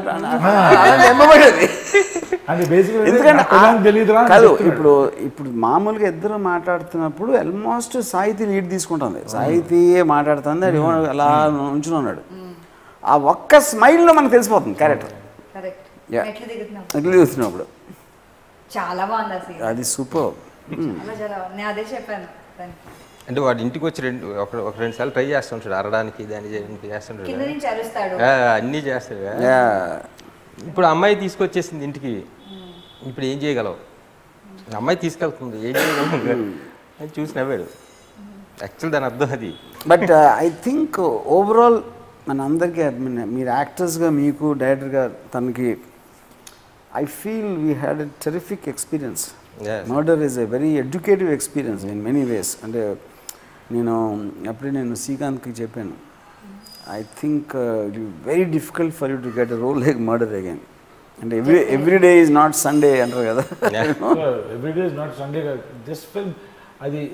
ఎమ్మబడేది అంటే బేసిక్గా ఎందుకంటే తెలియదురా ఆ- కాదు ఇప్పుడు ఇప్పుడు మామూలుగా ఇద్దరు మాట్లాడుతున్నప్పుడు ఆల్మోస్ట్ సాహితీ లీడ్ తీసుకుంటుంది సాహితీయే మాట్లాడుతుంది అది ఏమో అలా ఉంచుని ఉన్నాడు ఆ ఒక్క స్మైల్లో మనకు తెలిసిపోతుంది క్యారెక్టర్ కరెక్ట్ Yeah. ఎట్లా దిగుతున్నావు ఎట్లా చూస్తున్నప్పుడు చాలా బాగుంది ఆ scene. అది సూపర్ చాలా చాలా బాగుంది. నేను అదే చెప్పాను దానికి అంటే వాడు ఇంటికి వచ్చి రెండు ఒక ఒక రెండు సార్లు ట్రై చేస్తుంటాడు అరడానికి దాన్ని చేయడానికి చేస్తుంటాడు కింద నుంచి అరుస్తాడు ఆ, అన్నీ చేస్తాడు ఇప్పుడు అమ్మాయి తీసుకొచ్చేసింది ఇంటికి ఇప్పుడు ఏం చేయగలవు అమ్మాయి తీసుకెళ్తుంది ఏం చేయగలవు అని చూసి నవ్వాడు యాక్చువల్ దాని అర్థం అది బట్ ఐ థింక్ ఓవరాల్ మన అందరికీ I mean, మీరు యాక్టర్స్గా మీకు డైరెక్టర్గా తనకి I feel we had a terrific experience Yes. Murder is a very educative experience in many ways అంటే నేను అప్పుడే నేను శ్రీకాంత్కి చెప్పాను I think very difficult for you to get a role like murder again అంటే every every day is not Sunday అంటారు కదా everyday is not Sunday this film అది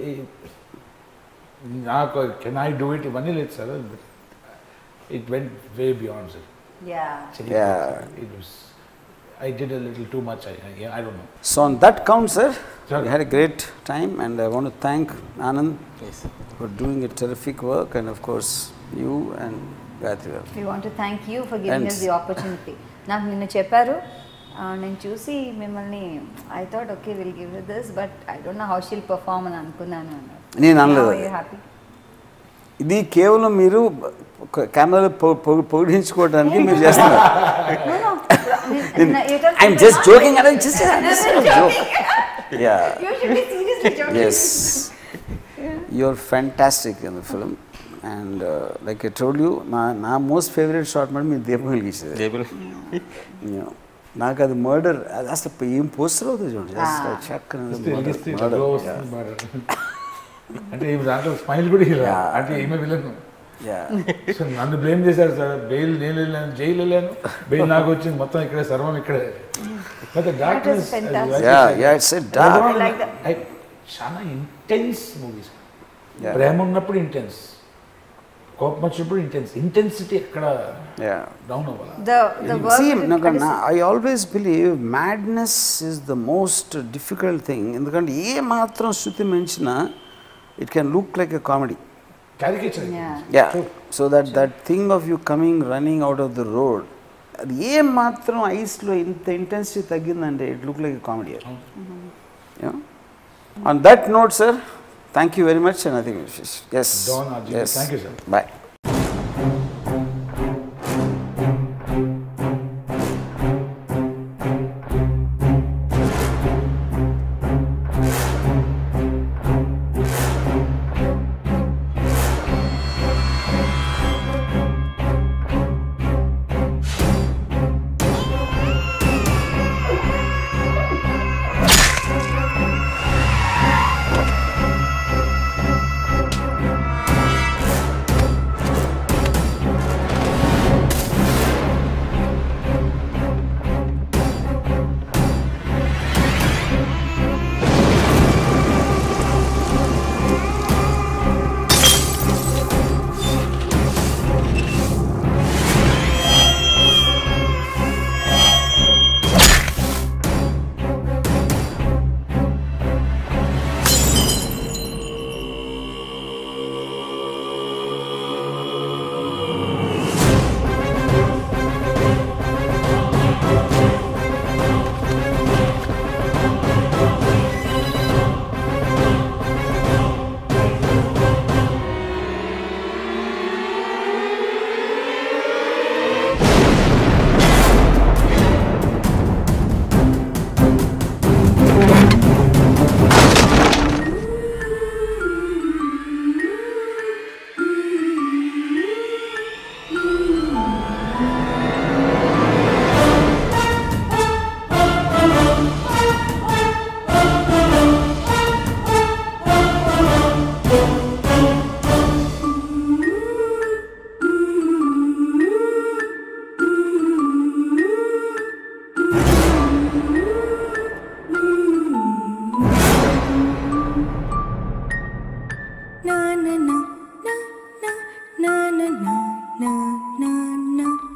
నాకు కెన్ ఐ డూ ఇట్ ఇవన్నీ లేదు sir it went way beyond sir yeah Yeah. It was I did a little too much I I don't know So on that count, sir, Sure. we had a great time, and I want to thank Anand Yes. for doing a terrific work, and of course you and Gayatri. garu. We want thank you for giving And- us the opportunity నాకు నిన్న చెప్పారు ఆ, నేను చూసి మిమ్మల్ని I thought okay will give this but I don't know how she'll perform అని అనుకున్నాను అన్నారు నేను అనలేదు అది. హ్యాపీ ఇది కేవలం మీరు ఒక కెమెరాలో పొ- పొ- పొగిడించుకోవడానికి మీరు చేస్తున్నారు ఐఎమ్ జస్ట్ జోకింగ్ అంటే just joke yeah yes you're fantastic in the film and like I told you నా నా మోస్ట్ ఫేవరెట్ షార్ట్ మాట మీరు దీపం వెలిగించేది టేబుల్ Yeah. నాకు అది మర్డర్ అది అసలు ఏం పోస్టర్ అవుతుంది చూడండి Just a check and ఇస్తే murder, వెలిగిస్తే murder. glow వస్తుంది బాగా. అంటే ఈమె దాంట్లో స్మైల్ కూడా ఇలా అంటే ఈమె విలన్ Yeah. సో నన్ను బ్లేమ్ చేశారు సార్ బెయిల్ నేను వెళ్ళాను జైలు వెళ్ళాను బెయిల్ నాకు వచ్చింది మొత్తం ఇక్కడే సర్వం ఇక్కడే but doctor fantastic. Yeah, yeah, it's a dark. I like that. చాలా ఇంటెన్స్ మూవీస్ Yeah. ప్రేమ ఉన్నప్పుడు ఇంటెన్స్ కోపం వచ్చినప్పుడు ఇంటెన్స్ ఇంటెన్సిటీ ఎక్కడ Yeah. డౌన్ అవ్వాలి ద ద See, వర్క్ నాకు నా- I always believe madness is the most difficult thing. ఎందుకంటే ఏ మాత్రం శృతి మించినా it can look like a comedy caricature Yeah. Yeah so that that thing of you coming running out of the road అది ఏ మాత్రం ఐస్లో ఇంత ఇంటెన్సిటీ తగ్గిందంటే it look like a comedy on that note sir thank you very much and I think yes Don Arjun, thank you, sir. Bye na na na na na na